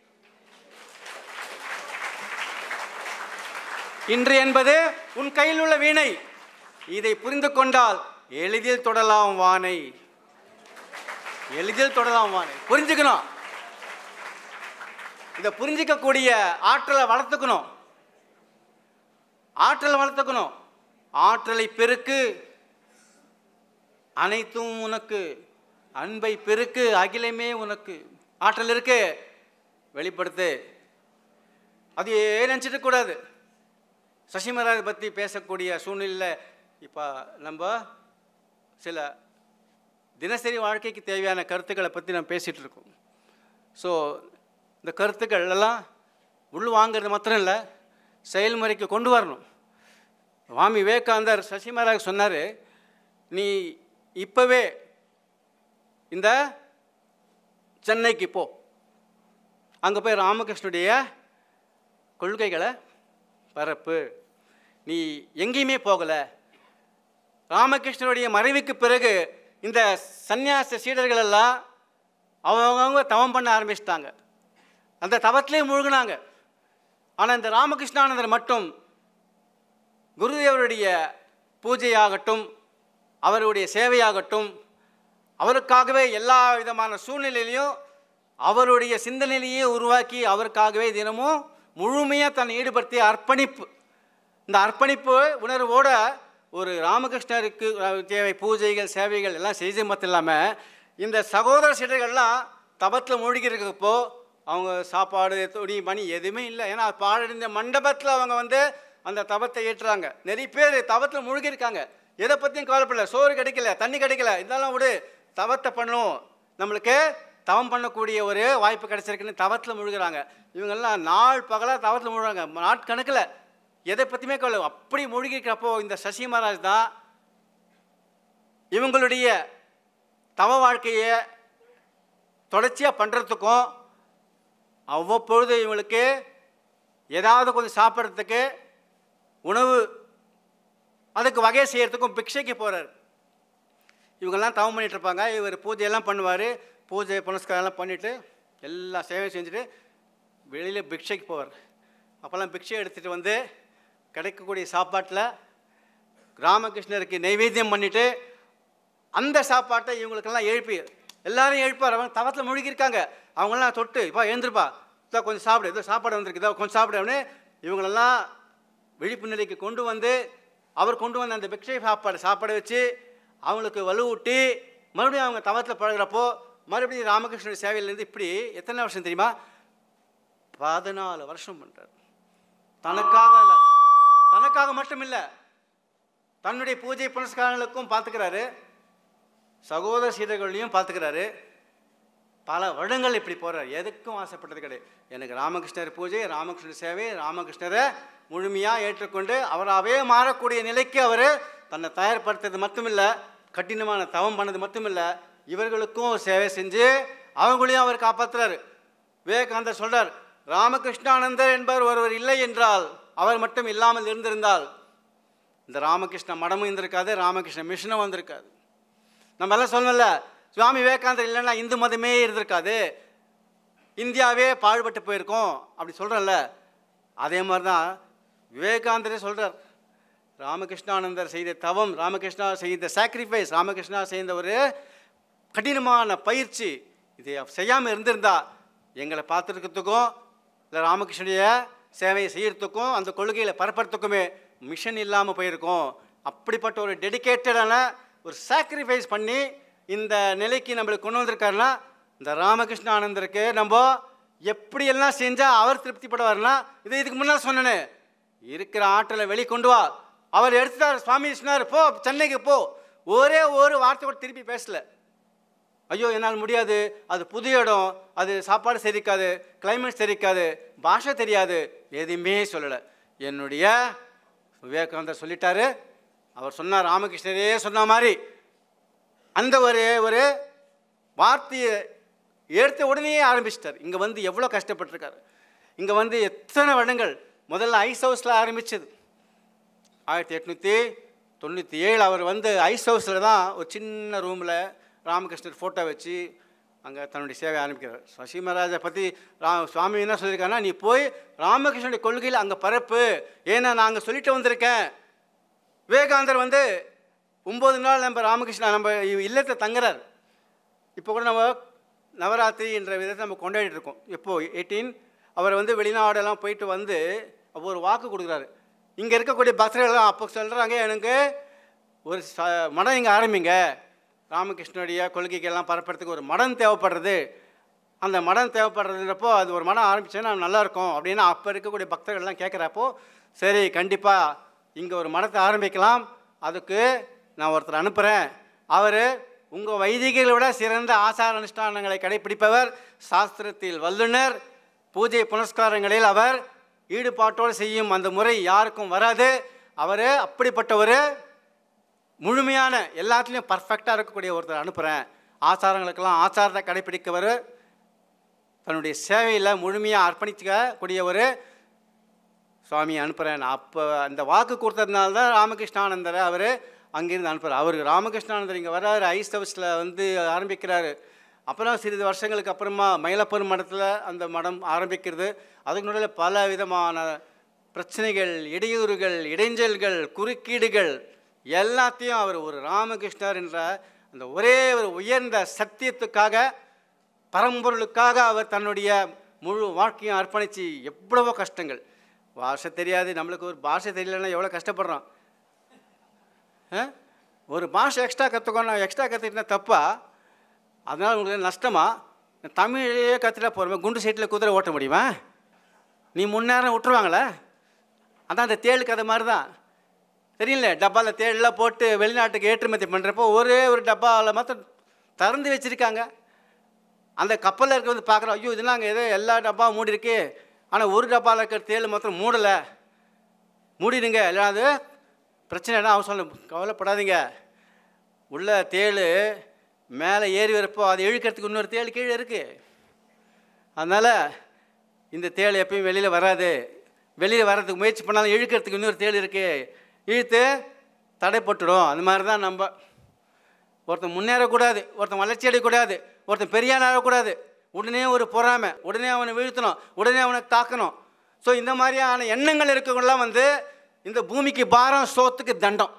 Speaker 1: இன்று என்பது உன் கையில் உள்ள வீணை இதை புரிந்து கொண்டால் எளிதில் தொடலாம் வானை எளிதில் தொடலாம் வானை புரிஞ்சுக்கணும் இதை புரிஞ்சிக்கக்கூடிய ஆற்றலை வளர்த்துக்கணும் ஆற்றலை வளர்த்துக்கணும் ஆற்றலை பெருக்கு அனைத்தும் உனக்கு அன்பை பெருக்கு அகிலமே உனக்கு ஆற்றல் இருக்கு வெளிப்படுத்து அது நினச்சிட்டு கூடாது சசிமராஜ் பற்றி பேசக்கூடிய சூழ்நிலையில் இப்போ நம்ம சில தினசரி வாழ்க்கைக்கு தேவையான கருத்துக்களை பற்றி நம்ம பேசிகிட்டு இருக்கோம் ஸோ இந்த கருத்துக்கள் எல்லாம் உள் வாங்கிறது மாத்திரம் இல்லை செயல்முறைக்கு கொண்டு வரணும் சுவாமி விவேகானந்தர் சசிமராஜ் சொன்னார் நீ இப்போவே இந்த சென்னைக்கு போ அங்கே போய் ராமகிருஷ்ணனுடைய கொள்கைகளை பரப்பு நீ எங்கேயுமே போகலை ராமகிருஷ்ணனுடைய மறைவுக்கு பிறகு இந்த சந்நியாச சீடர்கள் எல்லாம் அவங்கவுங்க தவம் பண்ண ஆரம்பிச்சிட்டாங்க அந்த தவத்திலே மூழ்கினாங்க ஆனால் இந்த ராமகிருஷ்ணானந்தர் மட்டும் குருதேவருடைய பூஜையாகட்டும் அவருடைய சேவையாகட்டும் அவருக்காகவே எல்லா விதமான சூழ்நிலையிலையும் அவருடைய சிந்தனையிலேயே உருவாக்கி அவருக்காகவே தினமும் முழுமையாக தன்னை ஈடுபடுத்திய அர்ப்பணிப்பு இந்த அர்ப்பணிப்பு உணர்வோட ஒரு ராமகிருஷ்ணருக்கு தேவை பூஜைகள் சேவைகள் எல்லாம் செய்து மட்டும் இல்லாமல் இந்த சகோதர சீடர்கள்லாம் தபத்தில் மூழ்கி இருக்கப்போ அவங்க சாப்பாடு துணி மணி எதுவுமே இல்லை ஏன்னா பாழடைந்த மண்டபத்தில் அவங்க வந்து அந்த தவத்தை ஏற்றுறாங்க நிறைய பேர் தவத்தில் மூழ்கி இருக்காங்க எதை பற்றியும் கவலைப்படல சோறு கிடைக்கல தண்ணி கிடைக்கல இதெல்லாம் விடு தவத்தை பண்ணும் நம்மளுக்கு தவம் பண்ணக்கூடிய ஒரு வாய்ப்பு கிடைச்சிருக்குன்னு தவத்தில் முழுகிறாங்க இவங்கெல்லாம் நாள் பகலாக தவத்தில் முழுகிறாங்க நாட்கணக்கில் எதை பற்றியுமே கவலை அப்படி மூழ்கி இருக்கிறப்போ இந்த சசி மகாராஜ் தான் இவங்களுடைய தவ வாழ்க்கையை தொடர்ச்சியாக பண்ணுறதுக்கும் அவ்வப்பொழுது இவங்களுக்கு ஏதாவது கொஞ்சம் சாப்பிட்றதுக்கு உணவு அதுக்கு வகை செய்கிறதுக்கும் பிக்ஷைக்கு போகிறார் இவங்கெல்லாம் தவம் பண்ணிட்டு இருப்பாங்க இவர் பூஜையெல்லாம் பண்ணுவார் பூஜை புனஸ்காரம்லாம் பண்ணிவிட்டு எல்லாம் சேவை செஞ்சுட்டு வெளியில் பிக்ஷைக்கு போவார் அப்போல்லாம் பிக்ஷை எடுத்துகிட்டு வந்து கிடைக்கக்கூடிய சாப்பாட்டில் ராமகிருஷ்ணருக்கு நைவேத்தியம் பண்ணிவிட்டு அந்த சாப்பாட்டை இவங்களுக்கெல்லாம் எழுப்பி எல்லாரும் எழுப்பார் அவங்க தவத்தில் முழுகியிருக்காங்க அவங்களாம் தொட்டு இப்போ எழுந்திருப்பா இதோ கொஞ்சம் சாப்பிடு இதோ சாப்பாடு வந்திருக்கு இதோ கொஞ்சம் சாப்பிடுன்னு இவங்களெல்லாம் விழிப்பு நிலைக்கு கொண்டு வந்து அவர் கொண்டு வந்த அந்த பிக்ஷை சாப்பாடு சாப்பாடு வச்சு அவங்களுக்கு வலுவூட்டி மறுபடியும் அவங்க தவத்தில் பழகிறப்போ மறுபடியும் ராமகிருஷ்ணன் சேவையிலேருந்து இப்படி எத்தனை வருஷம் தெரியுமா பதினாலு வருஷம் பண்ணுறார் தனக்காக இல்லை தனக்காக மட்டும் இல்லை தன்னுடைய பூஜை புனஸ்காரங்களுக்கும் பார்த்துக்கிறாரு சகோதர சீடர்களையும் பார்த்துக்கிறாரு பல வருடங்கள் இப்படி போகிறார் எதுக்கும் ஆசைப்பட்டது கிடையாது எனக்கு ராமகிருஷ்ணர் பூஜை ராமகிருஷ்ணர் சேவை ராமகிருஷ்ணரை முழுமையாக ஏற்றுக்கொண்டு அவராகவே மாறக்கூடிய நிலைக்கு அவர் தன்னை தயார்படுத்துறது மட்டுமில்லை கடினமான தவம் பண்ணது மட்டுமில்லை இவர்களுக்கும் சேவை செஞ்சு அவங்களையும் அவர் காப்பாற்றுறாரு விவேகானந்தர் சொல்றார் ராமகிருஷ்ணானந்தர் என்பவர் ஒருவர் இல்லை என்றால் அவர் மட்டும் இல்லாமல் இருந்திருந்தால் இந்த ராமகிருஷ்ண மடமும் இருந்திருக்காது ராமகிருஷ்ண மிஷனும் வந்திருக்காது நம்ம எல்லாம் சொல்லல சுவாமி விவேகானந்தர் இல்லைன்னா இந்து மதமே இருந்திருக்காது இந்தியாவே பாழ்பட்டு போயிருக்கோம் அப்படி சொல்கிறேன்ல அதே மாதிரி தான் விவேகானந்தரே சொல்கிறார் ராமகிருஷ்ணானந்தர் செய்த தவம் ராமகிருஷ்ணா செய்த சாக்ரிஃபைஸ் ராமகிருஷ்ணா செய்த ஒரு கடினமான பயிற்சி இதை செய்யாமல் இருந்திருந்தா எங்களை பார்த்துருக்கிறதுக்கும் இல்லை ராமகிருஷ்ணனுடைய சேவையை செய்யறதுக்கும் அந்த கொள்கையில் பரப்புறதுக்குமே மிஷன் இல்லாமல் போயிருக்கோம் அப்படிப்பட்ட ஒரு டெடிக்கேட்டடான ஒரு சாக்ரிஃபைஸ் பண்ணி இந்த நிலைக்கு நம்மளுக்கு கொண்டு வந்திருக்காருன்னா இந்த ராமகிருஷ்ண ஆனந்தருக்கு நம்ம எப்படியெல்லாம் செஞ்சால் அவர் திருப்திப்படுவார்னா இது இதுக்கு முன்னால் சொன்னேனே இருக்கிற ஆற்றலை வெளி கொண்டு வா அவர் எடுத்துட்டார் சுவாமி சொன்னார் போ சென்னைக்கு போ ஒரே ஒரு வார்த்தை கூட திருப்பி பேசல ஐயோ என்னால் முடியாது அது புது இடம் அது சாப்பாடு சரிக்காது கிளைமேட் சரிக்காது பாஷை தெரியாது எதுவுமே சொல்லலை என்னுடைய விவேகானந்தர் சொல்லிட்டாரு அவர் சொன்னார் ராமகிருஷ்ணரே சொன்ன மாதிரி அந்த ஒரு ஒரு வார்த்தையை எடுத்த உடனே ஆரம்பிச்சிட்டார் இங்கே வந்து எவ்வளோ கஷ்டப்பட்டிருக்காரு இங்கே வந்து எத்தனை வருடங்கள் முதல்ல ஐஸ் ஹவுஸில் ஆரம்பிச்சது ஆயிரத்தி எட்நூற்றி தொண்ணூற்றி ஏழு அவர் வந்து ஐஸ் ஹவுஸில் தான் ஒரு சின்ன ரூமில் ராமகிருஷ்ணர் ஃபோட்டோ வச்சு அங்கே தன்னுடைய சேவை ஆரம்பிக்கிறார் சசி மகாராஜை பற்றி ரா சுவாமி என்ன சொல்லியிருக்காங்கன்னா நீ போய் ராமகிருஷ்ணனுடைய கொள்கையில் அங்கே பரப்பு ஏன்னா நான் அங்கே சொல்லிட்டு வந்திருக்கேன் விவேகானந்தர் வந்து ஒம்பது நாள் நம்ம ராமகிருஷ்ணா நம்ம இல்லத்தை தங்குறார் இப்போ கூட நம்ம நவராத்திரி என்ற விதத்தை நம்ம கொண்டாடிட்டு இருக்கோம் எப்போ எயிட்டீன் அவர் வந்து வெளிநாடெல்லாம் போயிட்டு வந்து அப்போ ஒரு வாக்கு கொடுக்குறாரு இங்கே இருக்கக்கூடிய பக்தர்கள்லாம் அப்போ சொல்கிறாங்க எனக்கு ஒரு ச மடம் இங்கே ஆரம்பிங்க ராமகிருஷ்ணனுடைய கொள்கைகள்லாம் பரப்புறதுக்கு ஒரு மடம் தேவைப்படுறது அந்த மடம் தேவைப்படுறதுன்றப்போ அது ஒரு மடம் ஆரம்பிச்சேன்னா நல்லாயிருக்கும் அப்படின்னு அப்போ இருக்கக்கூடிய பக்தர்கள்லாம் கேட்குறப்போ சரி கண்டிப்பாக இங்கே ஒரு மடத்தை ஆரம்பிக்கலாம் அதுக்கு நான் ஒருத்தர் அனுப்புகிறேன் அவர் உங்கள் வைதிகளை விட சிறந்த ஆசார அனுஷ்டானங்களை கடைபிடிப்பவர் சாஸ்திரத்தில் வல்லுனர் பூஜை புனஸ்காரங்களில் அவர் ஈடுபாட்டோடு செய்யும் அந்த முறை யாருக்கும் வராது அவர் அப்படிப்பட்ட ஒரு முழுமையான எல்லாத்துலேயும் பர்ஃபெக்டாக இருக்கக்கூடிய ஒருத்தர் அனுப்புகிறேன் ஆச்சாரங்களுக்கெல்லாம் ஆச்சாரத்தை கடைபிடிக்கவர் தன்னுடைய சேவையில் முழுமையாக அர்ப்பணிக்கக்கூடிய ஒரு சுவாமியை அனுப்புகிறேன் நான் அப்போ அந்த வாக்கு கொடுத்ததுனால தான் ராமகிருஷ்ணானந்தரை அவர் அங்கேருந்து அனுப்புகிறார் அவர் ராமகிருஷ்ணானந்தர் இங்கே வர்றாரு ஐஸ் ஹவுஸில் வந்து ஆரம்பிக்கிறாரு அப்புறம் சிறிது வருஷங்களுக்கு அப்புறமா மயிலப்பூர் மடத்தில் அந்த மடம் ஆரம்பிக்கிறது அதுக்கு நடுவில் பல விதமான பிரச்சனைகள் இடையூறுகள் இடைஞ்சல்கள் குறுக்கீடுகள் எல்லாத்தையும் அவர் ஒரு ராமகிருஷ்ணர் என்ற அந்த ஒரே ஒரு உயர்ந்த சத்தியத்துக்காக பரம்பொருளுக்காக அவர் தன்னுடைய முழு வாழ்க்கையும் அர்ப்பணித்து எவ்வளவோ கஷ்டங்கள் பாஷை தெரியாது நம்மளுக்கு ஒரு பாஷை தெரியலன்னா எவ்வளோ கஷ்டப்படுறோம் ஆ? ஒரு பாஷை எக்ஸ்ட்ரா கற்றுக்கணும் எக்ஸ்ட்ரா கற்றுக்கிட்டா தப்பா அதனால் உங்களுக்கு நஷ்டமா தமிழையே கற்றுட்டா போகிறோமே குண்டு சைட்டில் குதிரை ஓட்ட முடியுமா நீ முன்னேறம் விட்டுருவாங்களே அதான் அந்த தேள் கதை மாதிரி தான் தெரியல டப்பாவில் தேடெல்லாம் போட்டு வெளிநாட்டுக்கு ஏற்றுமதி பண்ணுறப்போ ஒரே ஒரு டப்பாவில் மாத்திரம் திறந்து வச்சுருக்காங்க அந்த கப்பலில் இருக்க வந்து பார்க்குறோம் ஐயோ இதெல்லாம் அங்கே ஏதோ எல்லா டப்பாவும் மூடி இருக்கு ஆனால் ஒரு டப்பாவில் இருக்கிற தேள் மாத்திரம் மூடலை மூடிடுங்க இல்லை அது பிரச்சனைனா அவசரம் இல்லை. கவலைப்படாதீங்க உள்ள தேள் மேலே ஏறி வரப்போ அதை இழுக்கிறதுக்கு இன்னொரு தேள் கீழே இருக்குது அதனால் இந்த தேள் எப்பயும் வெளியில் வராது வெளியில் வர்றதுக்கு முயற்சி பண்ணாலும் இழுக்கிறதுக்கு இன்னொரு தேள் இருக்குது இழுத்து தடைப்பட்டுடும் அந்த மாதிரி தான் நம்ம ஒருத்தன் முன்னேறக்கூடாது ஒருத்தன் வளர்ச்சி அடையக்கூடாது ஒருத்தன் பெரியான் ஆகக்கூடாது உடனே ஒரு பொறாமை உடனே அவனை வீழ்த்தணும் உடனே அவனை தாக்கணும் ஸோ இந்த மாதிரியான எண்ணங்கள் இருக்கவங்களாம் வந்து இந்த பூமிக்கு பாரம் சோத்துக்கு தண்டம்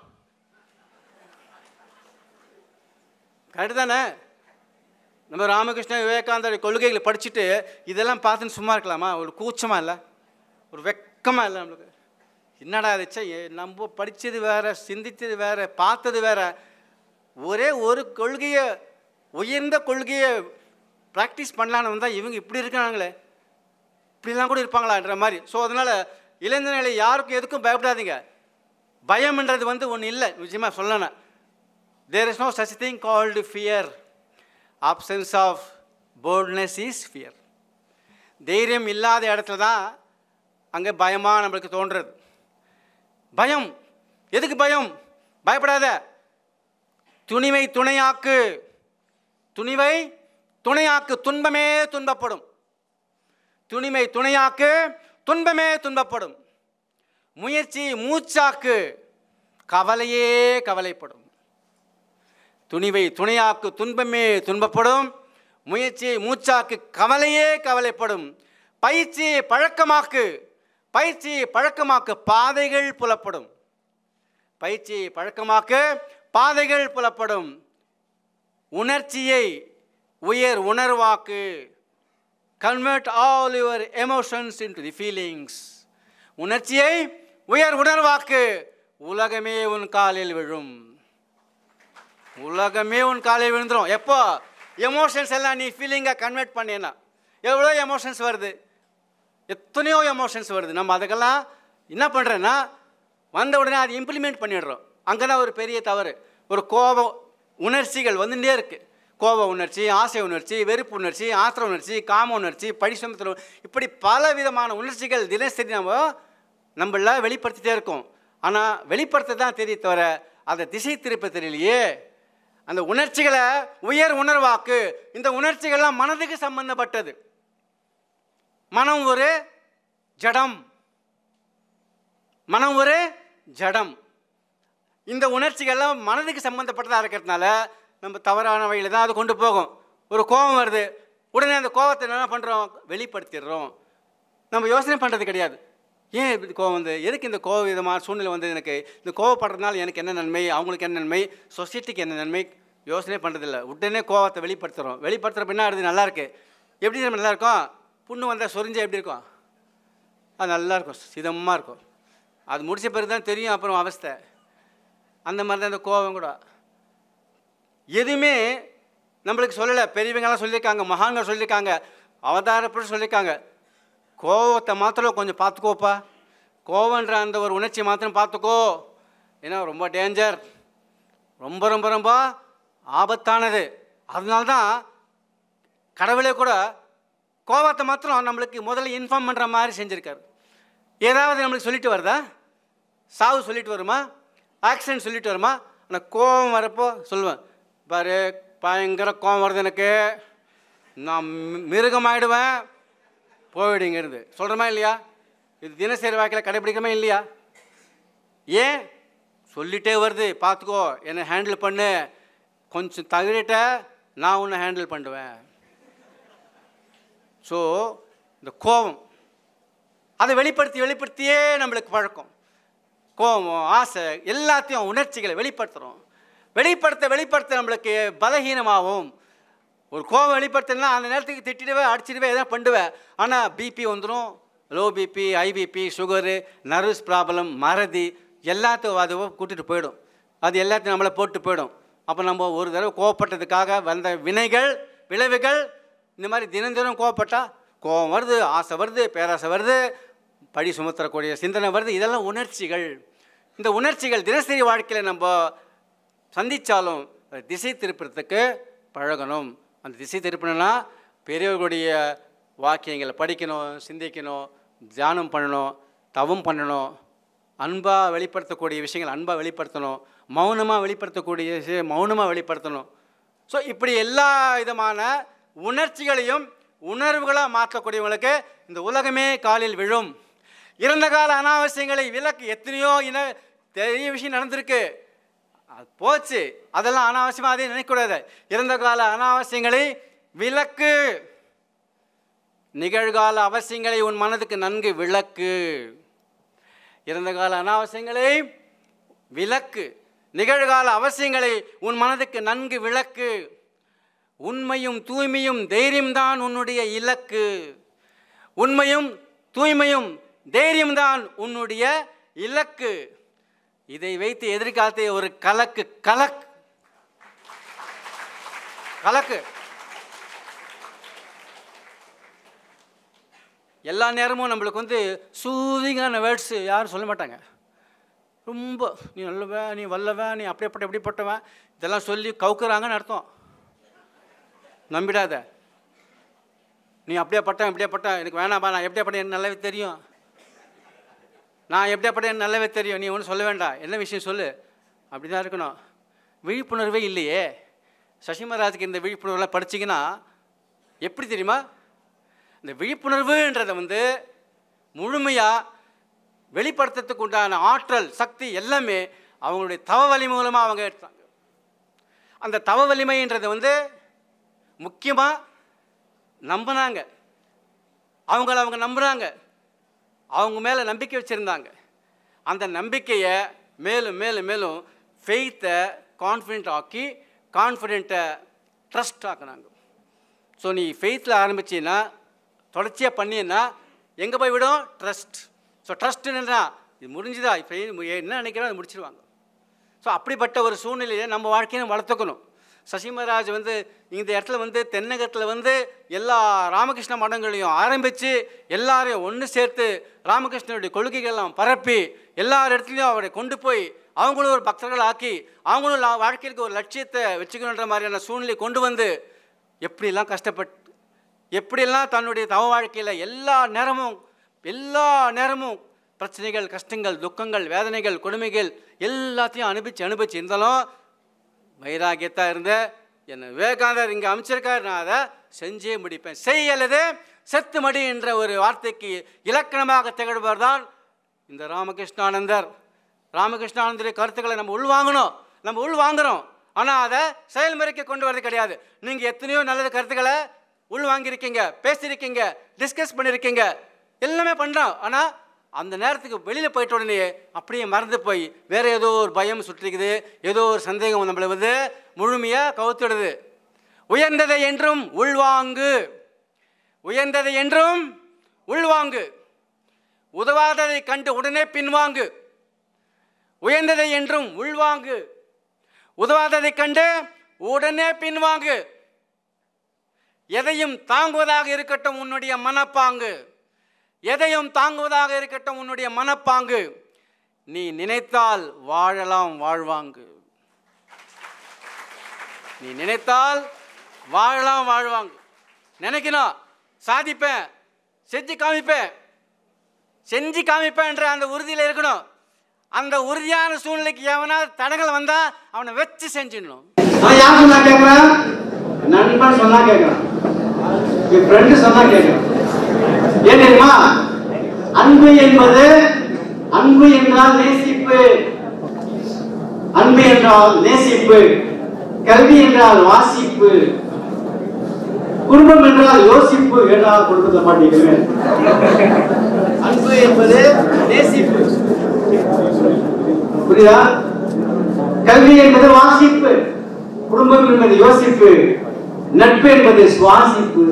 Speaker 1: கரெக்டு தானே நம்ம ராமகிருஷ்ண விவேகானந்தர் கொள்கைகளை படிச்சுட்டு இதெல்லாம் பார்த்துன்னு சும்மா இருக்கலாமா ஒரு கூச்சமாக இல்லை ஒரு வெக்கமாக இல்லை நம்மளுக்கு என்னடா இது ச்சே, ஏ, நம்ம படித்தது வேற சிந்தித்தது வேற பார்த்தது வேற ஒரே ஒரு கொள்கையை உயர்ந்த கொள்கையை ப்ராக்டிஸ் பண்ணலான்னு வந்தால் இவங்க இப்படி இருக்காங்களே இப்படிலாம் கூட இருப்பாங்களான்ற மாதிரி ஸோ அதனால் இளைஞர்களை யாருக்கும் எதுக்கும் பயப்படாதீங்க பயம்ன்றது வந்து ஒன்று இல்லை நிச்சயமாக சொல்லணும் there is no such thing called fear absence of boldness is fear தைரியம் இல்லாத இடத்துல தான் அங்கே பயமாக நம்மளுக்கு தோன்றுறது பயம் எதுக்கு பயம் பயப்படாத துணிவை துணையாக்கு துணிவை துணையாக்கு துன்பமே துன்பப்படும் துணிமை துணையாக்கு துன்பமே துன்பப்படும் முயற்சி மூச்சாக்கு கவலையே கவலைப்படும் துணிவை துணையாக்கு துன்பமே துன்பப்படும் முயற்சி மூச்சாக்கு கவலையே கவலைப்படும் பயிற்சி பழக்கமாக்கு பயிற்சி பழக்கமாக்கு பாதைகள் புலப்படும் பயிற்சி பழக்கமாக்கு பாதைகள் புலப்படும் உணர்ச்சியை உயர் உணர்வாக்கு convert all your emotions into the feelings உணர்ச்சியை உயர் உணர்வாக்கு உலகமே உன் காலில் விழும் உலகமே உன் காலில் விழுந்துரும் எப்போ எமோஷன்ஸ் எல்லாம் நீ ஃபீலிங்காக கன்வெர்ட் பண்ணேன்னா எவ்வளோ எமோஷன்ஸ் வருது எத்தனையோ எமோஷன்ஸ் வருது நம்ம அதுக்கெல்லாம் என்ன பண்ணுறேன்னா வந்த உடனே அதை இம்ப்ளிமெண்ட் பண்ணிடுறோம் அங்கே தான் ஒரு பெரிய தவறு ஒரு கோபம் உணர்ச்சிகள் வந்துட்டே இருக்குது கோப உணர்ச்சி ஆசை உணர்ச்சி வெறுப்பு உணர்ச்சி ஆத்திர உணர்ச்சி காம உணர்ச்சி படிசுமத்தில் இப்படி பல விதமான உணர்ச்சிகள் தினசரி நம்ம நம்மள வெளிப்படுத்திட்டே இருக்கோம் ஆனால் வெளிப்படுத்த தான் தெரிய தவிர அதை திசை திருப்ப தெரியலையே அந்த உணர்ச்சிகளை உயர் உணர்வாக்கு இந்த உணர்ச்சிகள்லாம் மனதுக்கு சம்பந்தப்பட்டது மனம் ஒரு ஜடம் மனம் ஒரு ஜடம் இந்த உணர்ச்சிகள்லாம் மனதுக்கு சம்மந்தப்பட்டதாக இருக்கிறதுனால நம்ம தவறான வழியில் தான் அது கொண்டு போகும் ஒரு கோபம் வருது உடனே அந்த கோபத்தை என்ன பண்ணுறோம் வெளிப்படுத்திடுறோம் நம்ம யோசனை பண்ணுறது கிடையாது ஏன் இப்படி கோவம் வந்து எதுக்கு இந்த கோவ விதமான சூழ்நிலை வந்து எனக்கு இந்த கோவப்படுறதுனால எனக்கு என்ன நன்மை அவங்களுக்கு என்ன நன்மை சொசைட்டிக்கு என்ன நன்மை யோசனை பண்ணுறதில்ல உடனே கோவத்தை வெளிப்படுத்துகிறோம் வெளிப்படுத்துகிற என்ன ஆகுது நல்லா இருக்கு எப்படி நம்ம நல்லா இருக்கும் புண்ணு வந்தால் சொரிஞ்சா எப்படி இருக்கும் அது நல்லா இருக்கும் சிதமாக இருக்கும் அது முடிச்ச பிறகு தான் தெரியும் அப்புறம் அவஸ்தை அந்த மாதிரி தான் இந்த கோபம் கூட எதுவுமே நம்மளுக்கு சொல்லலை பெரியவங்களாம் சொல்லியிருக்காங்க மகான்கள் சொல்லியிருக்காங்க அவதாரப்படி சொல்லியிருக்காங்க கோவத்தை மாத்திரம் கொஞ்சம் பார்த்துக்கோப்பா கோவன்ற அந்த ஒரு உணர்ச்சி மாத்திரம் பார்த்துக்கோ ஏன்னா ரொம்ப டேஞ்சர் ரொம்ப ரொம்ப ரொம்ப ஆபத்தானது அதனால தான் கடவுளே கூட கோவத்தை மாத்திரம் நம்மளுக்கு முதல்ல இன்ஃபார்ம் பண்ணுற மாதிரி செஞ்சுருக்காரு ஏதாவது நம்மளுக்கு சொல்லிட்டு வருதா சாவு சொல்லிட்டு வருமா ஆக்சிடென்ட் சொல்லிட்டு வருமா ஆனால் கோவம் வரப்போ சொல்லுவேன் பாரு பயங்கர கோவம் வருது எனக்கு நான் மி- மிருகமாயிடுவேன் போயிடுங்கிறது சொல்கிறோமா இல்லையா இது தினசரி வாழ்க்கையில் கடைபிடிக்கிறோமா இல்லையா ஏன் சொல்லிட்டே வருது பார்த்துக்கோ என்னை ஹேண்டில் பண்ணு கொஞ்சம் தகுதிட்ட நான் உன்னை ஹேண்டில் பண்ணுவேன் ஸோ இந்த கோபம் அதை வெளிப்படுத்தி வெளிப்படுத்தியே நம்மளுக்கு பழக்கம் கோபம் ஆசை எல்லாத்தையும் உணர்ச்சிகளை வெளிப்படுத்துகிறோம் வெளிப்படுத்த வெளிப்படுத்த நம்மளுக்கு பலகீனமாகும் ஒரு கோபம் வெளிப்படுத்தினா அந்த நேரத்துக்கு திட்டிடுவேன் அடிச்சிடுவேன் எதாவது பண்ணுவேன் ஆனால் பிபி வந்துடும் low BP high BP sugar nervous problem மறதி எல்லாத்தையும் அது கூட்டிகிட்டு போயிடும் அது எல்லாத்தையும் நம்மளை போட்டு போயிடும் அப்போ நம்ம ஒரு தடவை கோவப்பட்டதுக்காக வந்த வினைகள் விளைவுகள் இந்த மாதிரி தினம் தினம் கோவப்பட்டா கோபம் வருது ஆசை வருது பேராசை வருது பழி சுமத்தரக்கூடிய சிந்தனை வருது இதெல்லாம் உணர்ச்சிகள் இந்த உணர்ச்சிகள் தினசரி வாழ்க்கையில் நம்ம சந்தித்தாலும் அதை திசை திருப்புறதுக்கு பழகணும் அந்த திசை திருப்பணும்னா பெரியவர்களுடைய வாக்கியங்களை படிக்கணும் சிந்திக்கணும் தியானம் பண்ணணும் தவம் பண்ணணும் அன்பாக வெளிப்படுத்தக்கூடிய விஷயங்கள் அன்பாக வெளிப்படுத்தணும் மௌனமாக வெளிப்படுத்தக்கூடிய விஷயம் மௌனமாக வெளிப்படுத்தணும் ஸோ இப்படி எல்லா விதமான உணர்ச்சிகளையும் உணர்வுகளாக மாற்றக்கூடியவங்களுக்கு இந்த உலகமே காலில் விழும் இறந்த கால அனாவசியங்களை விலக்கு எத்தனையோ இன பெரிய விஷயம் நடந்திருக்கு அது போச்சு அதெல்லாம் அனாவசியமாக அதே நினைக்கக்கூடாது இறந்த கால அனாவசியங்களை விலக்கு நிகழ்கால அவசியங்களை உன் மனதுக்கு நன்கு விளக்கு இறந்த கால அனாவசியங்களை விளக்கு நிகழ்கால அவசியங்களை உன் மனதுக்கு நன்கு விளக்கு உண்மையும் தூய்மையும் தைரியம்தான் உன்னுடைய இலக்கு உண்மையும் தூய்மையும் தைரியம்தான் உன்னுடைய இலக்கு இதை வைத்து எதிர்காலத்தை ஒரு கலக்கு கலக் கலக்கு எல்லா நேரமும் நம்மளுக்கு வந்து சூதிங்கான வேர்ட்ஸு யாரும் சொல்ல மாட்டாங்க ரொம்ப நீ நல்லவன் நீ வல்லவன் நீ அப்படியேப்பட்ட எப்படிப்பட்டவன் இதெல்லாம் சொல்லி கவுக்குறாங்கன்னு அர்த்தம் நம்பிடாத நீ அப்படியே பட்டம் இப்படியே பட்டம் எனக்கு வேணாம்பா நான் எப்படியே பட்டம் எனக்கு நல்லாவே தெரியும் நான் எப்படியே பட்டம் எனக்கு நல்லாவே தெரியும் நீ ஒன்றும் சொல்ல வேண்டாம் என்ன விஷயம் சொல்லு அப்படி தான் இருக்கணும் விழிப்புணர்வே இல்லையே சசிமராஜுக்கு இந்த விழிப்புணர்வுலாம் படிச்சிங்கன்னா எப்படி தெரியுமா இந்த விழிப்புணர்வுன்றதை வந்து முழுமையாக வெளிப்படுத்துறதுக்கு உண்டான ஆற்றல் சக்தி எல்லாமே அவங்களுடைய தவ வலிமை மூலமாக அவங்க எடுத்தாங்க அந்த தவ வலிமைன்றதை வந்து முக்கியமாக நம்பினாங்க அவங்கள அவங்க நம்புகிறாங்க அவங்க மேலே நம்பிக்கை வச்சுருந்தாங்க அந்த நம்பிக்கையை மேலும் மேலும் மேலும் ஃபெய்த்தை கான்ஃபிடென்ட் ஆக்கி கான்ஃபிடென்ட்டை ட்ரஸ்ட் ஆக்குனாங்க ஸோ நீ ஃபெய்த்தில் ஆரம்பிச்சின்னா தொடர்ச்சியாக பண்ணினா எங்கே போய் விடும் ட்ரஸ்ட் ஸோ ட்ரஸ்ட் என்னன்னா இது முடிஞ்சுதா இப்போ என்ன நினைக்கிறோம் அதை முடிச்சிருவாங்க ஸோ அப்படிப்பட்ட ஒரு சூழ்நிலையை நம்ம வாழ்க்கையை நம்ம வளர்த்துக்கணும் சசிமராஜ் வந்து இந்த இடத்துல வந்து தென்னகத்தில் வந்து எல்லா ராமகிருஷ்ண மடங்களையும் ஆரம்பித்து எல்லாரையும் ஒன்று சேர்த்து ராமகிருஷ்ணனுடைய கொள்கைகள்லாம் பரப்பி எல்லார் இடத்துலையும் அவரை கொண்டு போய் அவங்களும் ஒரு பக்தர்கள் ஆக்கி அவங்களும் லா- வாழ்க்கைக்கு ஒரு லட்சியத்தை வச்சுக்கணுன்ற மாதிரியான சூழ்நிலை கொண்டு வந்து எப்படிலாம் கஷ்டப்பட்டு எப்படியெல்லாம் தன்னுடைய தவ வாழ்க்கையில் எல்லா நேரமும் எல்லா நேரமும் பிரச்சனைகள் கஷ்டங்கள் துக்கங்கள் வேதனைகள் கொடுமைகள் எல்லாத்தையும் அனுபவிச்சு அனுபவிச்சு இருந்தாலும் வைராகியத்தாக இருந்த என்னை விவேகானந்தர் இங்கே அமைச்சிருக்காரு நான் அதை செஞ்சே முடிப்பேன் செய் அல்லது செத்து மடி என்ற ஒரு வார்த்தைக்கு இலக்கணமாக திகழ்பவர் தான் இந்த ராமகிருஷ்ணானந்தர் ராமகிருஷ்ணானந்தருடைய கருத்துக்களை நம்ம உள்வாங்கணும் நம்ம உள்வாங்குறோம் ஆனால் அதை செயல்முறைக்கு கொண்டு வரது கிடையாது நீங்கள் எத்தனையோ நல்ல கருத்துக்களை உள்வாங்கியிருக்கீங்க பேசியிருக்கீங்க டிஸ்கஸ் பண்ணியிருக்கீங்க எல்லாமே பண்ணுறோம் ஆனால் அந்த நேரத்துக்கு வெளியில் போயிட்ட உடனே அப்படியே மறந்து போய் வேற ஏதோ ஒரு பயம் சுற்றிக்குது ஏதோ ஒரு சந்தேகம் நம்மளை வந்து முழுமையாக கவுத்துடுது உயர்ந்ததை என்றும் உள்வாங்கு உயர்ந்ததை என்றும் உள்வாங்கு உதவாததை கண்டு உடனே பின்வாங்கு உயர்ந்ததை என்றும் உள்வாங்கு உதவாததை கண்டு உடனே பின்வாங்கு எதையும் தாங்குவதாக இருக்கட்டும் உன்னுடைய மனப்பாங்கு எதையும் தாங்குவதாக இருக்கட்டும் உன்னுடைய மனப்பாங்கு நீ நினைத்தால் வாழலாம் வாழ்வாங்கு நீ நினைத்தால் வாழலாம் வாழ்வாங்க நினைக்கணும் சாதிப்பேன் செஞ்சு காமிப்பேன் செஞ்சு காமிப்பேன்ற அந்த உறுதியில் இருக்கணும் அந்த உறுதியான சூழ்நிலைக்கு எவனாவது தடங்கள் வந்தா அவனை வச்சு செஞ்சிடணும்
Speaker 2: நான் யார் சொன்னா கேட்கிறேன் நண்பன் சொன்னா கேட்கிறேன் என் ஃப்ரெண்டு சொன்னா கேட்கிறேன் ஏன் தெரியுமா அன்பு என்பது அன்பு என்றால் நேசிப்பு அன்பு என்றால் நேசிப்பு கல்வி என்றால் வாசிப்பு குடும்பம் என்றால் யோசிப்பு என்றால் குடும்பத்தை மாட்டேங்குவேன் அன்பு என்பது நேசிப்பு புரியுதா கல்வி என்பது வாசிப்பு குடும்பம் என்பது யோசிப்பு நட்பு என்பது சுவாசிப்பு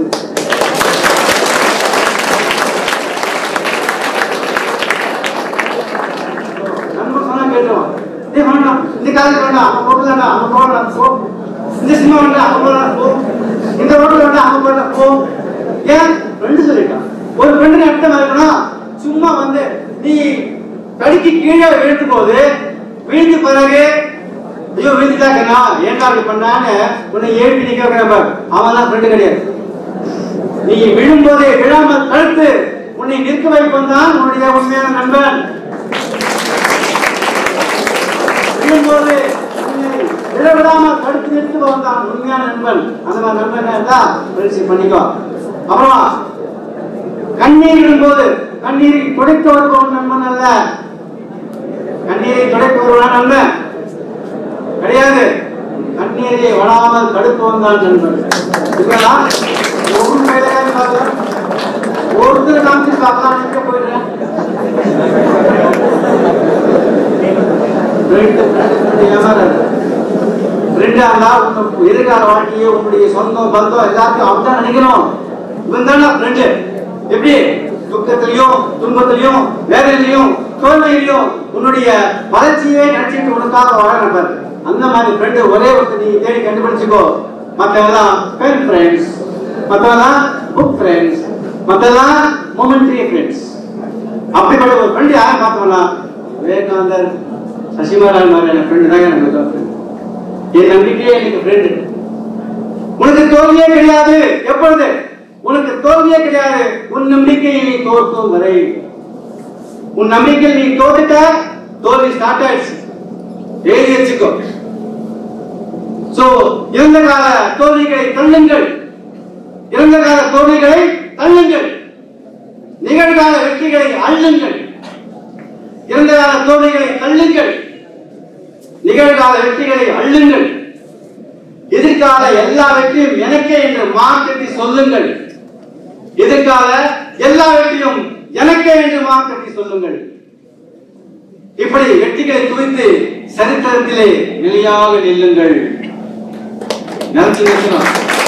Speaker 2: நண்பன் சொன்னா கேட்டோம் டேய் வேண்டாம் இந்த காலேஜ் வேண்டாம் அங்க போட்டு வேண்டாம் அங்க போகலாம் போ இந்த சினிமா வேண்டாம் அங்க போகலாம் போ இந்த ரோட்ல வேண்டாம் அங்க போகலாம் போ ஏன் ஃப்ரெண்டு சொல்லிட்டான் ஒரு ஃப்ரெண்டு அர்த்தம் இருக்கணும் சும்மா வந்து நீ கடிக்கு கீழே விழுந்து போது விழுந்து பிறகு ஐயோ விழுந்துட்டாக்கண்ணா ஏன்டா அப்படி பண்ணான்னு உன்னை எழுப்பி நிக்க வைக்கிறப்ப அவன் தான் ஃப்ரெண்டு கிடையாது நீ விழும்போதே விழாமல் தடுத்து உன்னை நிற்க வைப்பவன் தான் உன்னுடைய உண்மையான நண்பன் விழும்போது உன்னை விழவிடாமல் தடுத்து நிறுத்துபவன் தான் உண்மையான நண்பன் அந்த மாதிரி நண்பன் இருந்தா ஃப்ரெண்ட்ஷிப் பண்ணிக்கோ அப்புறம் கண்ணீர் விடும்போது கண்ணீரை துடைக்க வருபவன் நண்பன் அல்ல கண்ணீரை துடைக்க வருவான் நண்பன் கிடையாது கண்ணீரை வளாமல் தடுப்பவன் தான் நண்பன் இப்பதான் ஒவ்வொரு வேலையாவது பார்க்கலாம் ஒருத்தர் காமிச்சு பார்க்கலாம் எங்க போயிடுறேன் ரெண்டு ரெண்டு ஏமாறாரு ரெண்டா இருந்தா உங்க எதிர்கால வாழ்க்கையை உங்களுடைய சொந்தம் பந்தம் எல்லாத்தையும் அவன் தான் நினைக்கணும் இவன் தானே ஃப்ரெண்டு எப்படி துக்கத்திலையும் துன்பத்திலையும் வேதனையிலையும் தோல்வியிலையும் உன்னுடைய வளர்ச்சியே நினைச்சிட்டு உனக்காக வாழ நண்பர் அந்த மாதிரி ஃப்ரெண்டு ஒரே ஒருத்தர் நீ தேடி கண்டுபிடிச்சுக்கோ மற்றவெல்லாம் பென் ஃப்ரெண்ட்ஸ் மற்றவெல்லாம் புக் ஃப்ரெண்ட்ஸ் மற்றெல்லாம் மொமெண்ட்ரி ஃப்ரெண்ட்ஸ் அப்படிப்பட்ட ஒரு ஃப்ரெண்ட் யாரை பார்த்தோம்னா விவேகானந்தர் சசிமாராயன் மாதிரியான ஃப்ரெண்டு தான் எனக்கு friend. என் நம்பிக்கையே எனக்கு ஃப்ரெண்டு உனக்கு தோல்வியே கிடையாது எப்பொழுது உனக்கு தோல்வியே கிடையாது உன் நம்பிக்கையை நீ தோற்கும் வரை உன் நம்பிக்கையில் நீ தோத்துட்ட தோல்வி ஸ்டார்ட் ஆயிடுச்சு எழுதி வச்சுக்கோ சோ இறந்த கால தோல்விகளை தள்ளுங்கள் இறந்த கால தோல்விகளை தள்ளுங்கள் நிகழ்கால வெற்றிகளை அள்ளுங்கள் இறந்த கால தோல்விகளை தள்ளுங்கள் நிகழ்கால வெற்றிகளை அள்ளுங்கள் எதிர்கால எல்லா வெற்றியும் எனக்கே என்று மார்க்கெட்டி சொல்லுங்கள் எதிர்கால எல்லா வெற்றியும் எனக்கே என்று மார்க்கெட்டி சொல்லுங்கள் இப்படி வெற்றிகளை குவித்து சரித்திரத்திலே நிலையாக நில்லுங்கள் நினைச்சு நிற்கணும்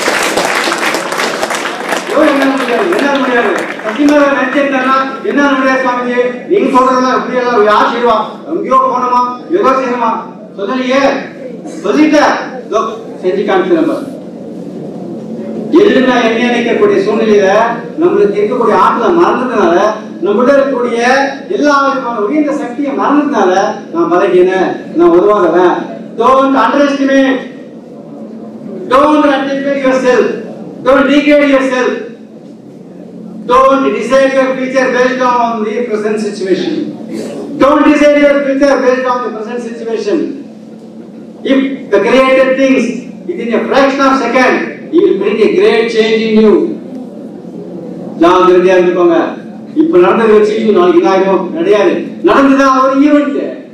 Speaker 2: ஐயோ, என்னால முடியாது, என்னால முடியாது. சத்தியமாக நினைச்சிருந்தேன்னா, என்னால முடியாது சுவாமிஜி? நீங்க சொல்றதெல்லாம் இப்படி எல்லாம் யார் செய்வா? எங்கேயோ போனோமா, ஏதோ செய்யணுமா? சொல்லலையே. சொல்லிட்ட. இதோ, செஞ்சு காமிக்கிறேன் பாரு. எள்ளுனா எண்ணெய் நினைக்கக்கூடிய சூழ்நிலையில நம்மளுக்கு இருக்கக்கூடிய ஆற்றலை மறந்ததுனால நம்மகிட்ட இருக்கக்கூடிய எல்லா விதமான உயர்ந்த சக்தியை மறந்ததுனால நான் பழகினேன் நான் உருவாகிறேன் don't underestimate Don't anticipate yourself. Don't degrade yourself. Don't decide your future based on the present situation. Don't decide your future based on the present situation. If the created things within a fraction of second, he will bring a great change in you. ஜாகிரதையா இருந்துக்கோங்க இப்ப நடந்தது வச்சு நாளைக்கு என்ன ஆகும் கிடையாது நடந்துதான் ஒரு ஈவெண்ட்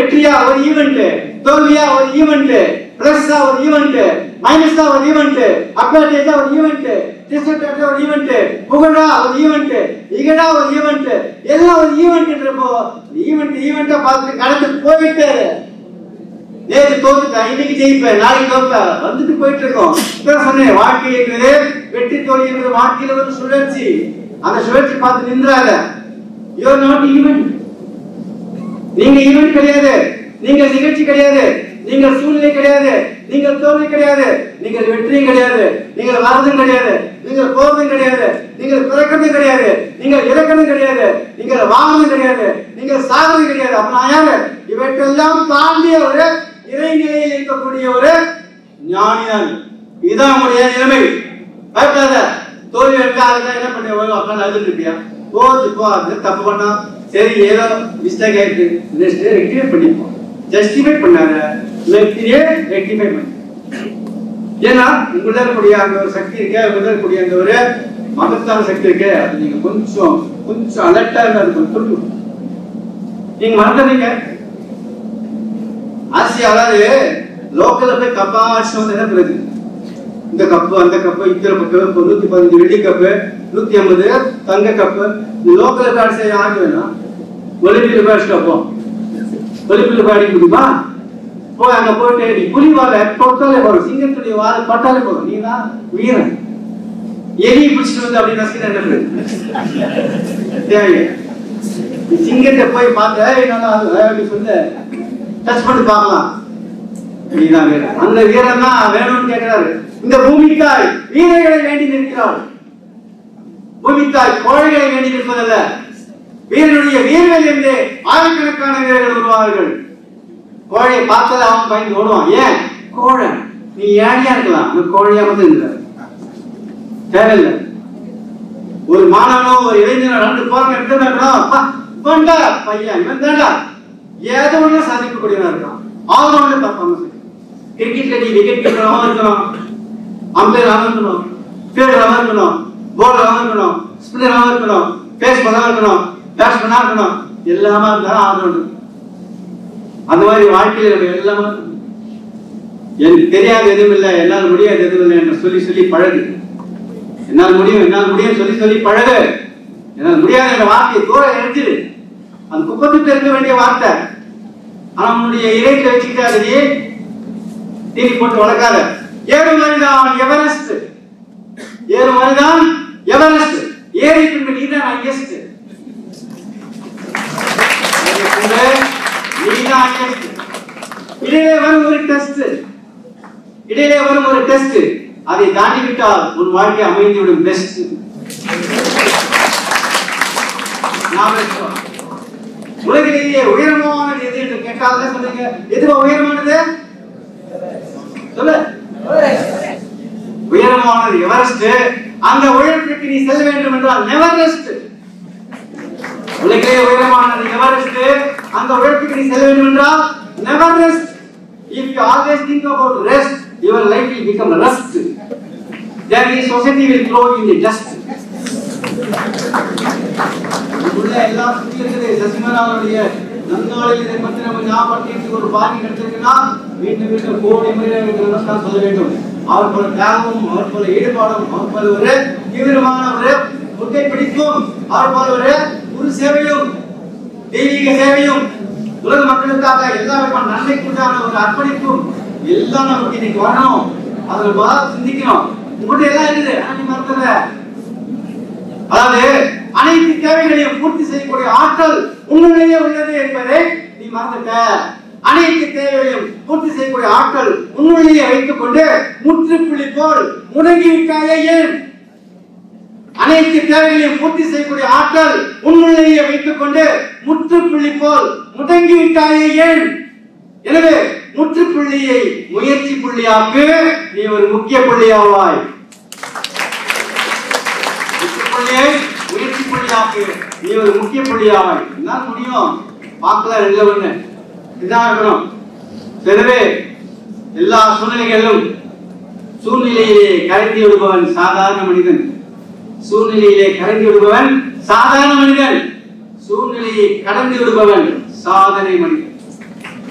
Speaker 2: வெற்றியா ஒரு ஈவெண்ட் தோல்வியா ஒரு ஈவெண்ட் பிளஸ்ஸா ஒரு ஈவெண்ட் மைனஸா ஒரு ஈவெண்ட் அட்வான்டேஜா ஒரு ஈவெண்ட் டிஸ்அட்வான்டேஜா ஒரு ஈவெண்ட் புகழா ஒரு ஈவெண்ட் இகழா ஒரு ஈவெண்ட் எல்லாம் ஒரு ஈவெண்ட்ன்றப்போ ஈவெண்ட் ஈவெண்ட்டா பார்த்துட்டு கடந்து போயிட்டு நேற்று தோத்துட்டேன் இன்னைக்கு ஜெயிப்பேன் நாளைக்கு தோப்பேன் வந்துட்டு போயிட்டு இருக்கோம் இப்ப சொன்னேன் வாழ்க்கை என்பது வெற்றி தோல்வி என்பது வாழ்க்கையில ஒரு சுழற்சி அந்த சுழற்சி பார்த்து நின்றாத யூஆர் நாட் ஈவென்ட் நீங்க ஈவென்ட் கிடையாது நீங்கள் நிகழ்ச்சி கிடையாது நீங்கள் சூழ்நிலை கிடையாது நீங்கள் தோல்வி கிடையாது நீங்கள் வெற்றியும் கிடையாது நீங்கள் வரதும் கிடையாது நீங்கள் போவதும் கிடையாது நீங்கள் பிறக்கிறதும் கிடையாது நீங்கள் இறக்கிறதும் கிடையாது நீங்கள் வாழ்வதும் கிடையாது நீங்கள் சாகிறதும் கிடையாது அப்ப நான் யாரு இவற்றெல்லாம் தாண்டிய ஒரு இறைநிலையில் இருக்கக்கூடிய ஒரு ஞானிதான் இதுதான் உங்களுடைய நிலைமை பயப்படாத தோல்வி எடுக்காத என்ன பண்ண உட்காந்து அழுதுட்டு இருப்பியா போச்சு போ அது தப்பு பண்ணா சரி ஏதோ மிஸ்டேக் ஆயிட்டு நெக்ஸ்ட் ரெக்டிஃபை பண்ணிப்போம் ஜஸ்டிஃபை பண்ணாத வெற்றியே ரெக்டிஃபை பண்ணு ஏன்னா உங்களுடைய இருக்கக்கூடிய அந்த ஒரு சக்தி இருக்கே உங்களுடைய இருக்கக்கூடிய அந்த ஒரு மகத்தான சக்தி இருக்கே அது நீங்க கொஞ்சம் கொஞ்சம் அலர்ட்டா இருந்தா அது கொஞ்சம் தொட்டு விடும். நீங்க மறந்துடுறீங்க ஆசியா அதாவது லோக்கல்ல போய் கப்பாச்சு வந்து என்ன பிறகு இந்த கப்பு அந்த கப்பு இத்தனை கப்பு இப்போ நூத்தி பதினஞ்சு வெள்ளி கப்பு நூத்தி ஐம்பது தங்க கப்பு இந்த லோக்கல்ல போய் அடிச்சா யாருக்கு வேணும் ஒலிம்பிக்ல போய் அடிச்சுட்டு அப்போ ஒலிம்பிக்ல போய் அடிக்க முடியுமா போய் அங்க போயிட்டு நீ புலி வாழ தொட்டாலே போதும் சிங்கத்துடைய வாழ தொட்டாலே போதும் நீ தான் வீரன் எலி பிடிச்சிட்டு வந்து அப்படி நசுக்கிற என்ன பிறகு தேவையா நீ சிங்கத்தை போய் பார்த்து "ஏய், நல்லா அது, ஏய்" அப்படி சொல்லு டச் பண்ணி பார்க்கலாம் நீதான் வீரன் அந்த வீரன் தான் வேணும்னு கேட்கிறாரு இந்த பூமிக்காய் வீரர்களை வேண்டி நிற்கிறாள் பூமிக்காய் கோழைகளை வேண்டி நிற்பதல்ல வீரனுடைய வீரர்கள் என்று ஆயிரக்கணக்கான வீரர்கள் உருவார்கள் கோழையை பார்த்தது அவன் பயந்து ஓடுவான் ஏன் கோழை நீ ஏழையா இருக்கலாம் அந்த கோழையா மட்டும் இல்லை தேவையில்லை ஒரு மாணவனோ ஒரு இளைஞனோ ரெண்டு போறாங்க எடுத்துனா கொண்டா பையன் இவன் தாண்டா ஏதோ ஒண்ணு சாதிக்கக்கூடியவனா இருக்கான் ஆல்ரவுண்டர் பர்ஃபார்மன்ஸ் கிரிக்கெட்ல நீ விக்கெட் கீப்பராகவும் இருக்கணும் அம்பையராகவும் இருக்கணும் ஃபீல்டராகவும் இருக்கணும் போலராகவும் இருக்கணும் ஸ்பின்னராகவும் இருக்கணும் பேஸ் பண்ணாகவும் இருக்கணும் பேட்ஸ்மேனாக இருக்கணும் எல்லாமே இருந்தாலும் ஆல்ரவுண்டர் அந்த மாதிரி வாழ்க்கையில நம்ம எல்லாமே இருக்கணும். எனக்கு தெரியாத எதுவும் இல்லை என்னால் முடியாது எதுவும் இல்லை என்று சொல்லி சொல்லி பழகு என்னால் முடியும் என்னால் முடியும் சொல்லி சொல்லி பழகு என்னால் முடியாது என்ற வார்த்தையை தூரம் எடுத்துடு அந்த குப்பத்துக்கு இருக்க வேண்டிய வார்த்தை ஆனா உன்னுடைய இறைத்தை வச்சுக்கிட்டு அதை நீ தீனி போட்டு வளர்க்காத ஏறு மனிதான் எவரெஸ்ட் ஏறு மனிதான் எவரெஸ்ட் ஏறி பின்பு நீதான் ஹையஸ்ட் நீதான் ஹையஸ்ட் இடையிலே வரும் ஒரு டெஸ்ட் இடையிலே வரும் ஒரு டெஸ்ட் அதை தாண்டி விட்டால் உன் வாழ்க்கை அமைந்துவிடும் பெஸ்ட் உலகிலேயே உயரமானது எது என்று கேட்டால் சொல்லுங்க எதுவா உயரமானது சொல்லு உயரமானது எவரெஸ்ட் அந்த உயரத்திற்கு நீ செல்ல வேண்டும் என்றால் நெவரெஸ்ட் உலகிலே உயரமானது எவரெஸ்ட் அந்த உயரத்துக்கு நீ செல்ல வேண்டும் என்றால் never rest if you always think about rest your life will become rust then the society will throw you in the dust உள்ள எல்லாம் சுத்தி இருக்குது சசிகலாவுடைய நன்னாளில் இதை பற்றி நம்ம ஞாபகப்படுத்தி ஒரு பாக்கி கிடைச்சிருக்குன்னா வீட்டு வீட்டு கோடி முறை நமஸ்காரம் சொல்ல வேண்டும் அவர் போல தியாகமும் அவர் போல ஈடுபாடும் அவர் போல ஒரு தீவிரமான ஒரு முட்டை பிடிப்பும் அவர் போல ஒரு குரு சேவையும் தெய்வீக சேவையும் உலக மக்களுக்காக எல்லா விதமான நன்மைக்குண்டான ஒரு அர்ப்பணிப்பும் எல்லாம் நமக்கு இன்னைக்கு வரணும் அதுல முதல்ல சிந்திக்கணும் உங்கள்கிட்ட எல்லாம் இருக்குது ஆனா நீ மறந்துடுற அதாவது அனைத்து தேவைகளையும் பூர்த்தி செய்யக்கூடிய ஆற்றல் உன்னிலேயே உள்ளது என்பதை நீ மறந்துட்ட அனைத்து தேவைகளையும் பூர்த்தி செய்யக்கூடிய ஆற்றல் உன்னிலேயே வைத்துக் கொண்டு முற்றுப்புள்ளி போல் முடங்கி விட்டாயே ஏன் அனைத்து தேவைகளையும் பூர்த்தி செய்யக்கூடிய ஆற்றல் உன்னிலேயே வைத்துக் கொண்டு முற்றுப்புள்ளி போல் முடங்கி விட்டாயே ஏன் எனவே முற்றுப்புள்ளியை முயற்சி புள்ளியாக்கு நீ ஒரு முக்கிய புள்ளியாவாய் முற்றுப்புள்ளியை முயற்சி புள்ளியாக்கு நீ ஒரு முக்கிய புள்ளியாவாய் என்ன முடியும் பார்க்கலாம் ரெண்டுல ஒண்ணு இதான் இருக்கணும் எனவே எல்லா சூழ்நிலைகளிலும் சூழ்நிலையிலே கரைந்து விடுபவன் சாதாரண மனிதன் சூழ்நிலையிலே கரைந்து விடுபவன் சாதாரண மனிதன் சூழ்நிலையை கடந்து விடுபவன் சாதனை மனிதன்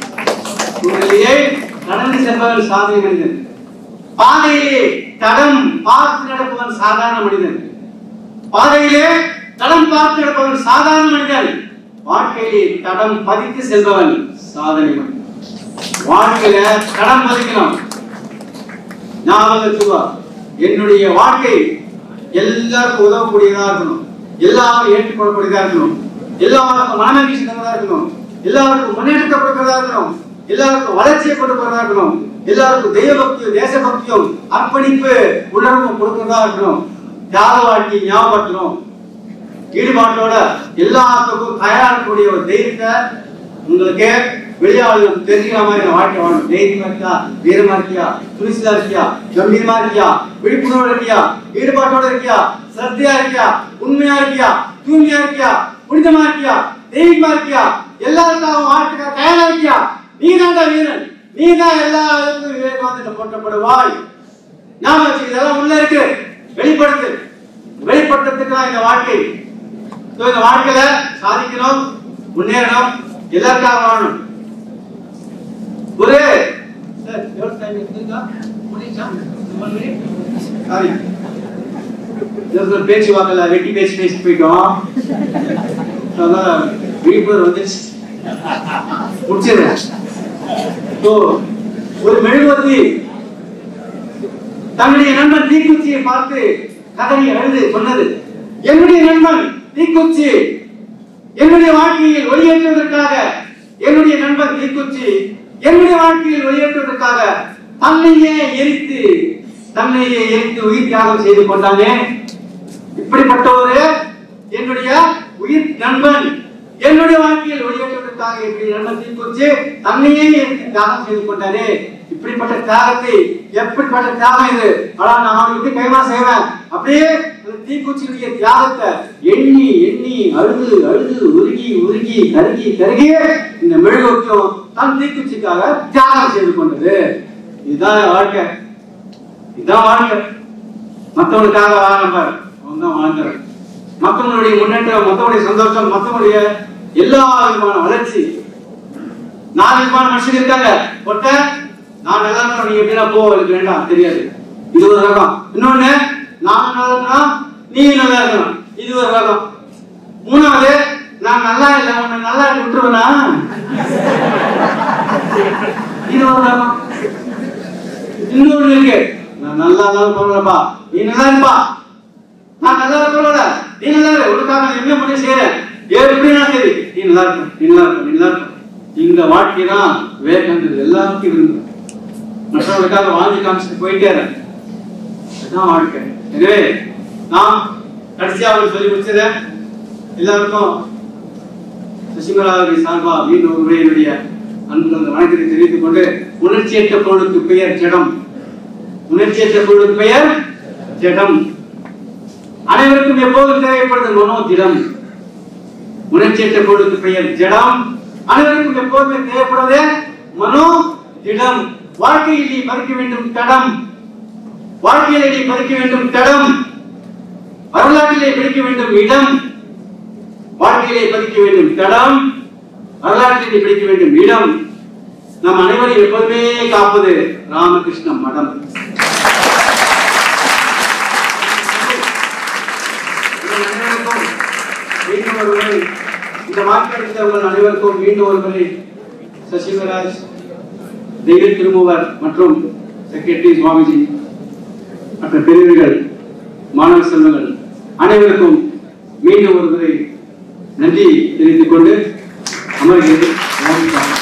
Speaker 2: உங்களிலே நடந்து செல்பவன் சாதனை மனிதன் பாதையிலே தடம் பார்த்து நடப்பவன் சாதாரண மனிதன் பாதையிலே தடம் பார்த்து நடப்பவன் சாதாரண மனிதன் வாழ்க்கையிலே தடம் பதித்து செல்பவன் சாதனை மனிதன் வாழ்க்கையில தடம் பதிக்கணும் ஞாபகம் வச்சுக்கோ. என்னுடைய வாழ்க்கை எல்லாருக்கும் உதவக்கூடியதா இருக்கணும் எல்லாரும் ஏற்றுக்கொள்ளக்கூடியதா இருக்கணும் எல்லாருக்கும் மனமகிழ்ச்சி தருவதா இருக்கணும் எல்லாருக்கும் முன்னேற்றத்தை கொடுக்கிறதா இருக்கணும் எல்லாருக்கும் வளர்ச்சியை கொடுக்கிறதா இருக்கணும் எல்லாருக்கும் தெய்வ பக்தியும் தேச பக்தியும் அர்ப்பணிப்பு உணர்வும் கொடுக்கிறதா இருக்கணும் தியாக வாழ்க்கை ஞாபகப்படுத்தணும் ஈடுபாட்டோட எல்லாத்துக்கும் தயாரிக்கக்கூடிய ஒரு தைரியத்தை உங்களுக்கு வெளியாளும் தெரிஞ்சுக்கிற மாதிரி வாழ்க்கை வாழணும் தைரியமா இருக்கியா வீரமா இருக்கியா துணிச்சலா இருக்கியா கம்பீரமா இருக்கியா விழிப்புணர்வு இருக்கியா ஈடுபாட்டோட இருக்கியா சத்தியா இருக்கியா உண்மையா இருக்கியா தூய்மையா இருக்கியா புனிதமா இருக்கியா தெய்வமா இருக்கியா எல்லாருக்காகவும் வாழ்க்கை தயாரா இருக்கியா நீ தான்டா வீரன் நீ தான் எல்லா இடத்துக்கும் விவேகானந்த போட்டப்படுவாய் ஞாபகம் வச்சுக்க, இதெல்லாம் உள்ள இருக்கு வெளிப்படுத்து வெளிப்படுத்துறதுக்கு தான் இந்த வாழ்க்கை So, இந்த வாழ்க்கையில சாதிக்கணும் முன்னேறணும் எல்லாருக்காக வாழணும் ஒரு சார், எவ்வளவு time இருக்குதுங்க? முடிஞ்சா? One minute? Sorry. இதுல ஒரு பேச்சு வாங்கல வெட்டி பேச்சு பேசி போயிட்டோம் So, அதான் விழிப்புணர்வு வந்துருச்சு முடிச்சிடுறேன் So, ஒரு மெழுகுவர்த்தி தன்னுடைய நண்பன் தீக்குச்சியை பார்த்து கதறி அழுது சொன்னது என்னுடைய நண்பன் தீக்குச்சி என்னுடைய வாழ்க்கையில் ஒளியேற்றுவதற்காக என்னுடைய நண்பன் தீக்குச்சி என்னுடைய வாழ்க்கையில் ஒளியேற்றுவதற்காக தன்னையே எரித்து தன்னையே எரித்து உயிர் தியாகம் செய்து கொண்டானே இப்படிப்பட்ட ஒரு என்னுடைய உயிர் நண்பன் என்னுடைய வாழ்க்கையில் ஒளியேற்றுவதற்காக என்னுடைய நண்பன் தீக்குச்சி தன்னையே எரித்து தியாகம் செய்து கொண்டானே இப்படிப்பட்ட தியாகத்தை எப்படிப்பட்ட தியாகம் இது ஆனா நான் அவனுக்கு கைமா செய்வேன் அப்படியே அந்த தீக்குச்சியுடைய தியாகத்தை எண்ணி எண்ணி அழுது அழுது உருகி உருகி கருகி கருகி இந்த மெழுகுவர்த்தியும் தன் தீக்குச்சிக்காக தியாகம் செய்து கொண்டது இதுதான் வாழ்க்கை இதுதான் வாழ்க்கை மத்தவனுக்காக வாழணும் பாரு அவன் தான் வாழ்ந்தார் மத்தவங்களுடைய முன்னேற்றம் மத்தவனுடைய சந்தோஷம் மத்தவனுடைய எல்லா விதமான வளர்ச்சி நாலு விதமான மனுஷங்க இருக்காங்க ஒருத்த நான் நல்லா இருக்கணும் நீ எப்படின்னா போ எனக்கு வேண்டாம் தெரியாது இது ஒரு ரகம் இன்னொன்னு நான் நல்லா இருக்கணும் நீ நல்லா இருக்கணும் இது ஒரு ரகம் மூணாவது நான் நல்லா இல்லை உன்னை நல்லா விட்டுருவேனா இது ஒரு ரகம் இன்னொரு இருக்கு நான் நல்லா இருந்தாலும் பரவாயில்லப்பா நீ நல்லா இருப்பா நான் நல்லா இருக்கணும்ல நீ நல்லா இரு உனக்காக நான் என்ன பண்ணி செய்யறேன் எப்படின்னா சரி நீ நல்லா இருக்கும் நீ நல்லா இருக்கும் நீ நல்லா இருக்கும் இந்த வாழ்க்கை தான் விவேகானந்தர் எல்லாருக்கும் இருந்து மற்றவர்களுக்காக வாழ்ந்து காமிச்சிட்டு போயிட்டே இருந்தேன். இதுதான் வாழ்க்கை எனவே நான் கடைசியா அவர் சொல்லி முடிச்சிடறேன் எல்லாருக்கும் சசிகலாவுடைய சார்பா மீண்டும் ஒரு முறை என்னுடைய அன்பு அந்த வணக்கத்தை தெரிவித்துக் கொண்டு உணர்ச்சியற்ற பொருளுக்கு பெயர் ஜடம் உணர்ச்சியற்ற பொருளுக்கு பெயர் ஜடம் அனைவருக்கும் எப்போதும் தேவைப்படுது மனோ திடம் உணர்ச்சியற்ற பொருளுக்கு பெயர் ஜடம் அனைவருக்கும் எப்போதுமே தேவைப்படுவது மனோ திடம் வாழ்க்கையில் நீ மறுக்க வேண்டும் தடம் வாழ்க்கையிலே நீ மறுக்க வேண்டும் தடம் வரலாற்றிலே பிடிக்க வேண்டும் இடம் வாழ்க்கையிலே பதிக்க வேண்டும் தடம் வரலாற்றிலே பிடிக்க வேண்டும் இடம் நம் அனைவரையும் எப்போதுமே காப்பது ராமகிருஷ்ண மடம் உங்கள் அனைவருக்கும் மீண்டும் ஒரு முறை இந்த வாக்களித்த உங்கள் அனைவருக்கும் மீண்டும் ஒரு முறை சசிவராஜ் தெய்வ திருமூவர் மற்றும் செக்ரட்டரி சுவாமிஜி மற்ற பெரியவர்கள் மாணவ செல்வங்கள் அனைவருக்கும் மீண்டும் ஒரு முறை நன்றி தெரிவித்துக் கொண்டு அமர்கிறது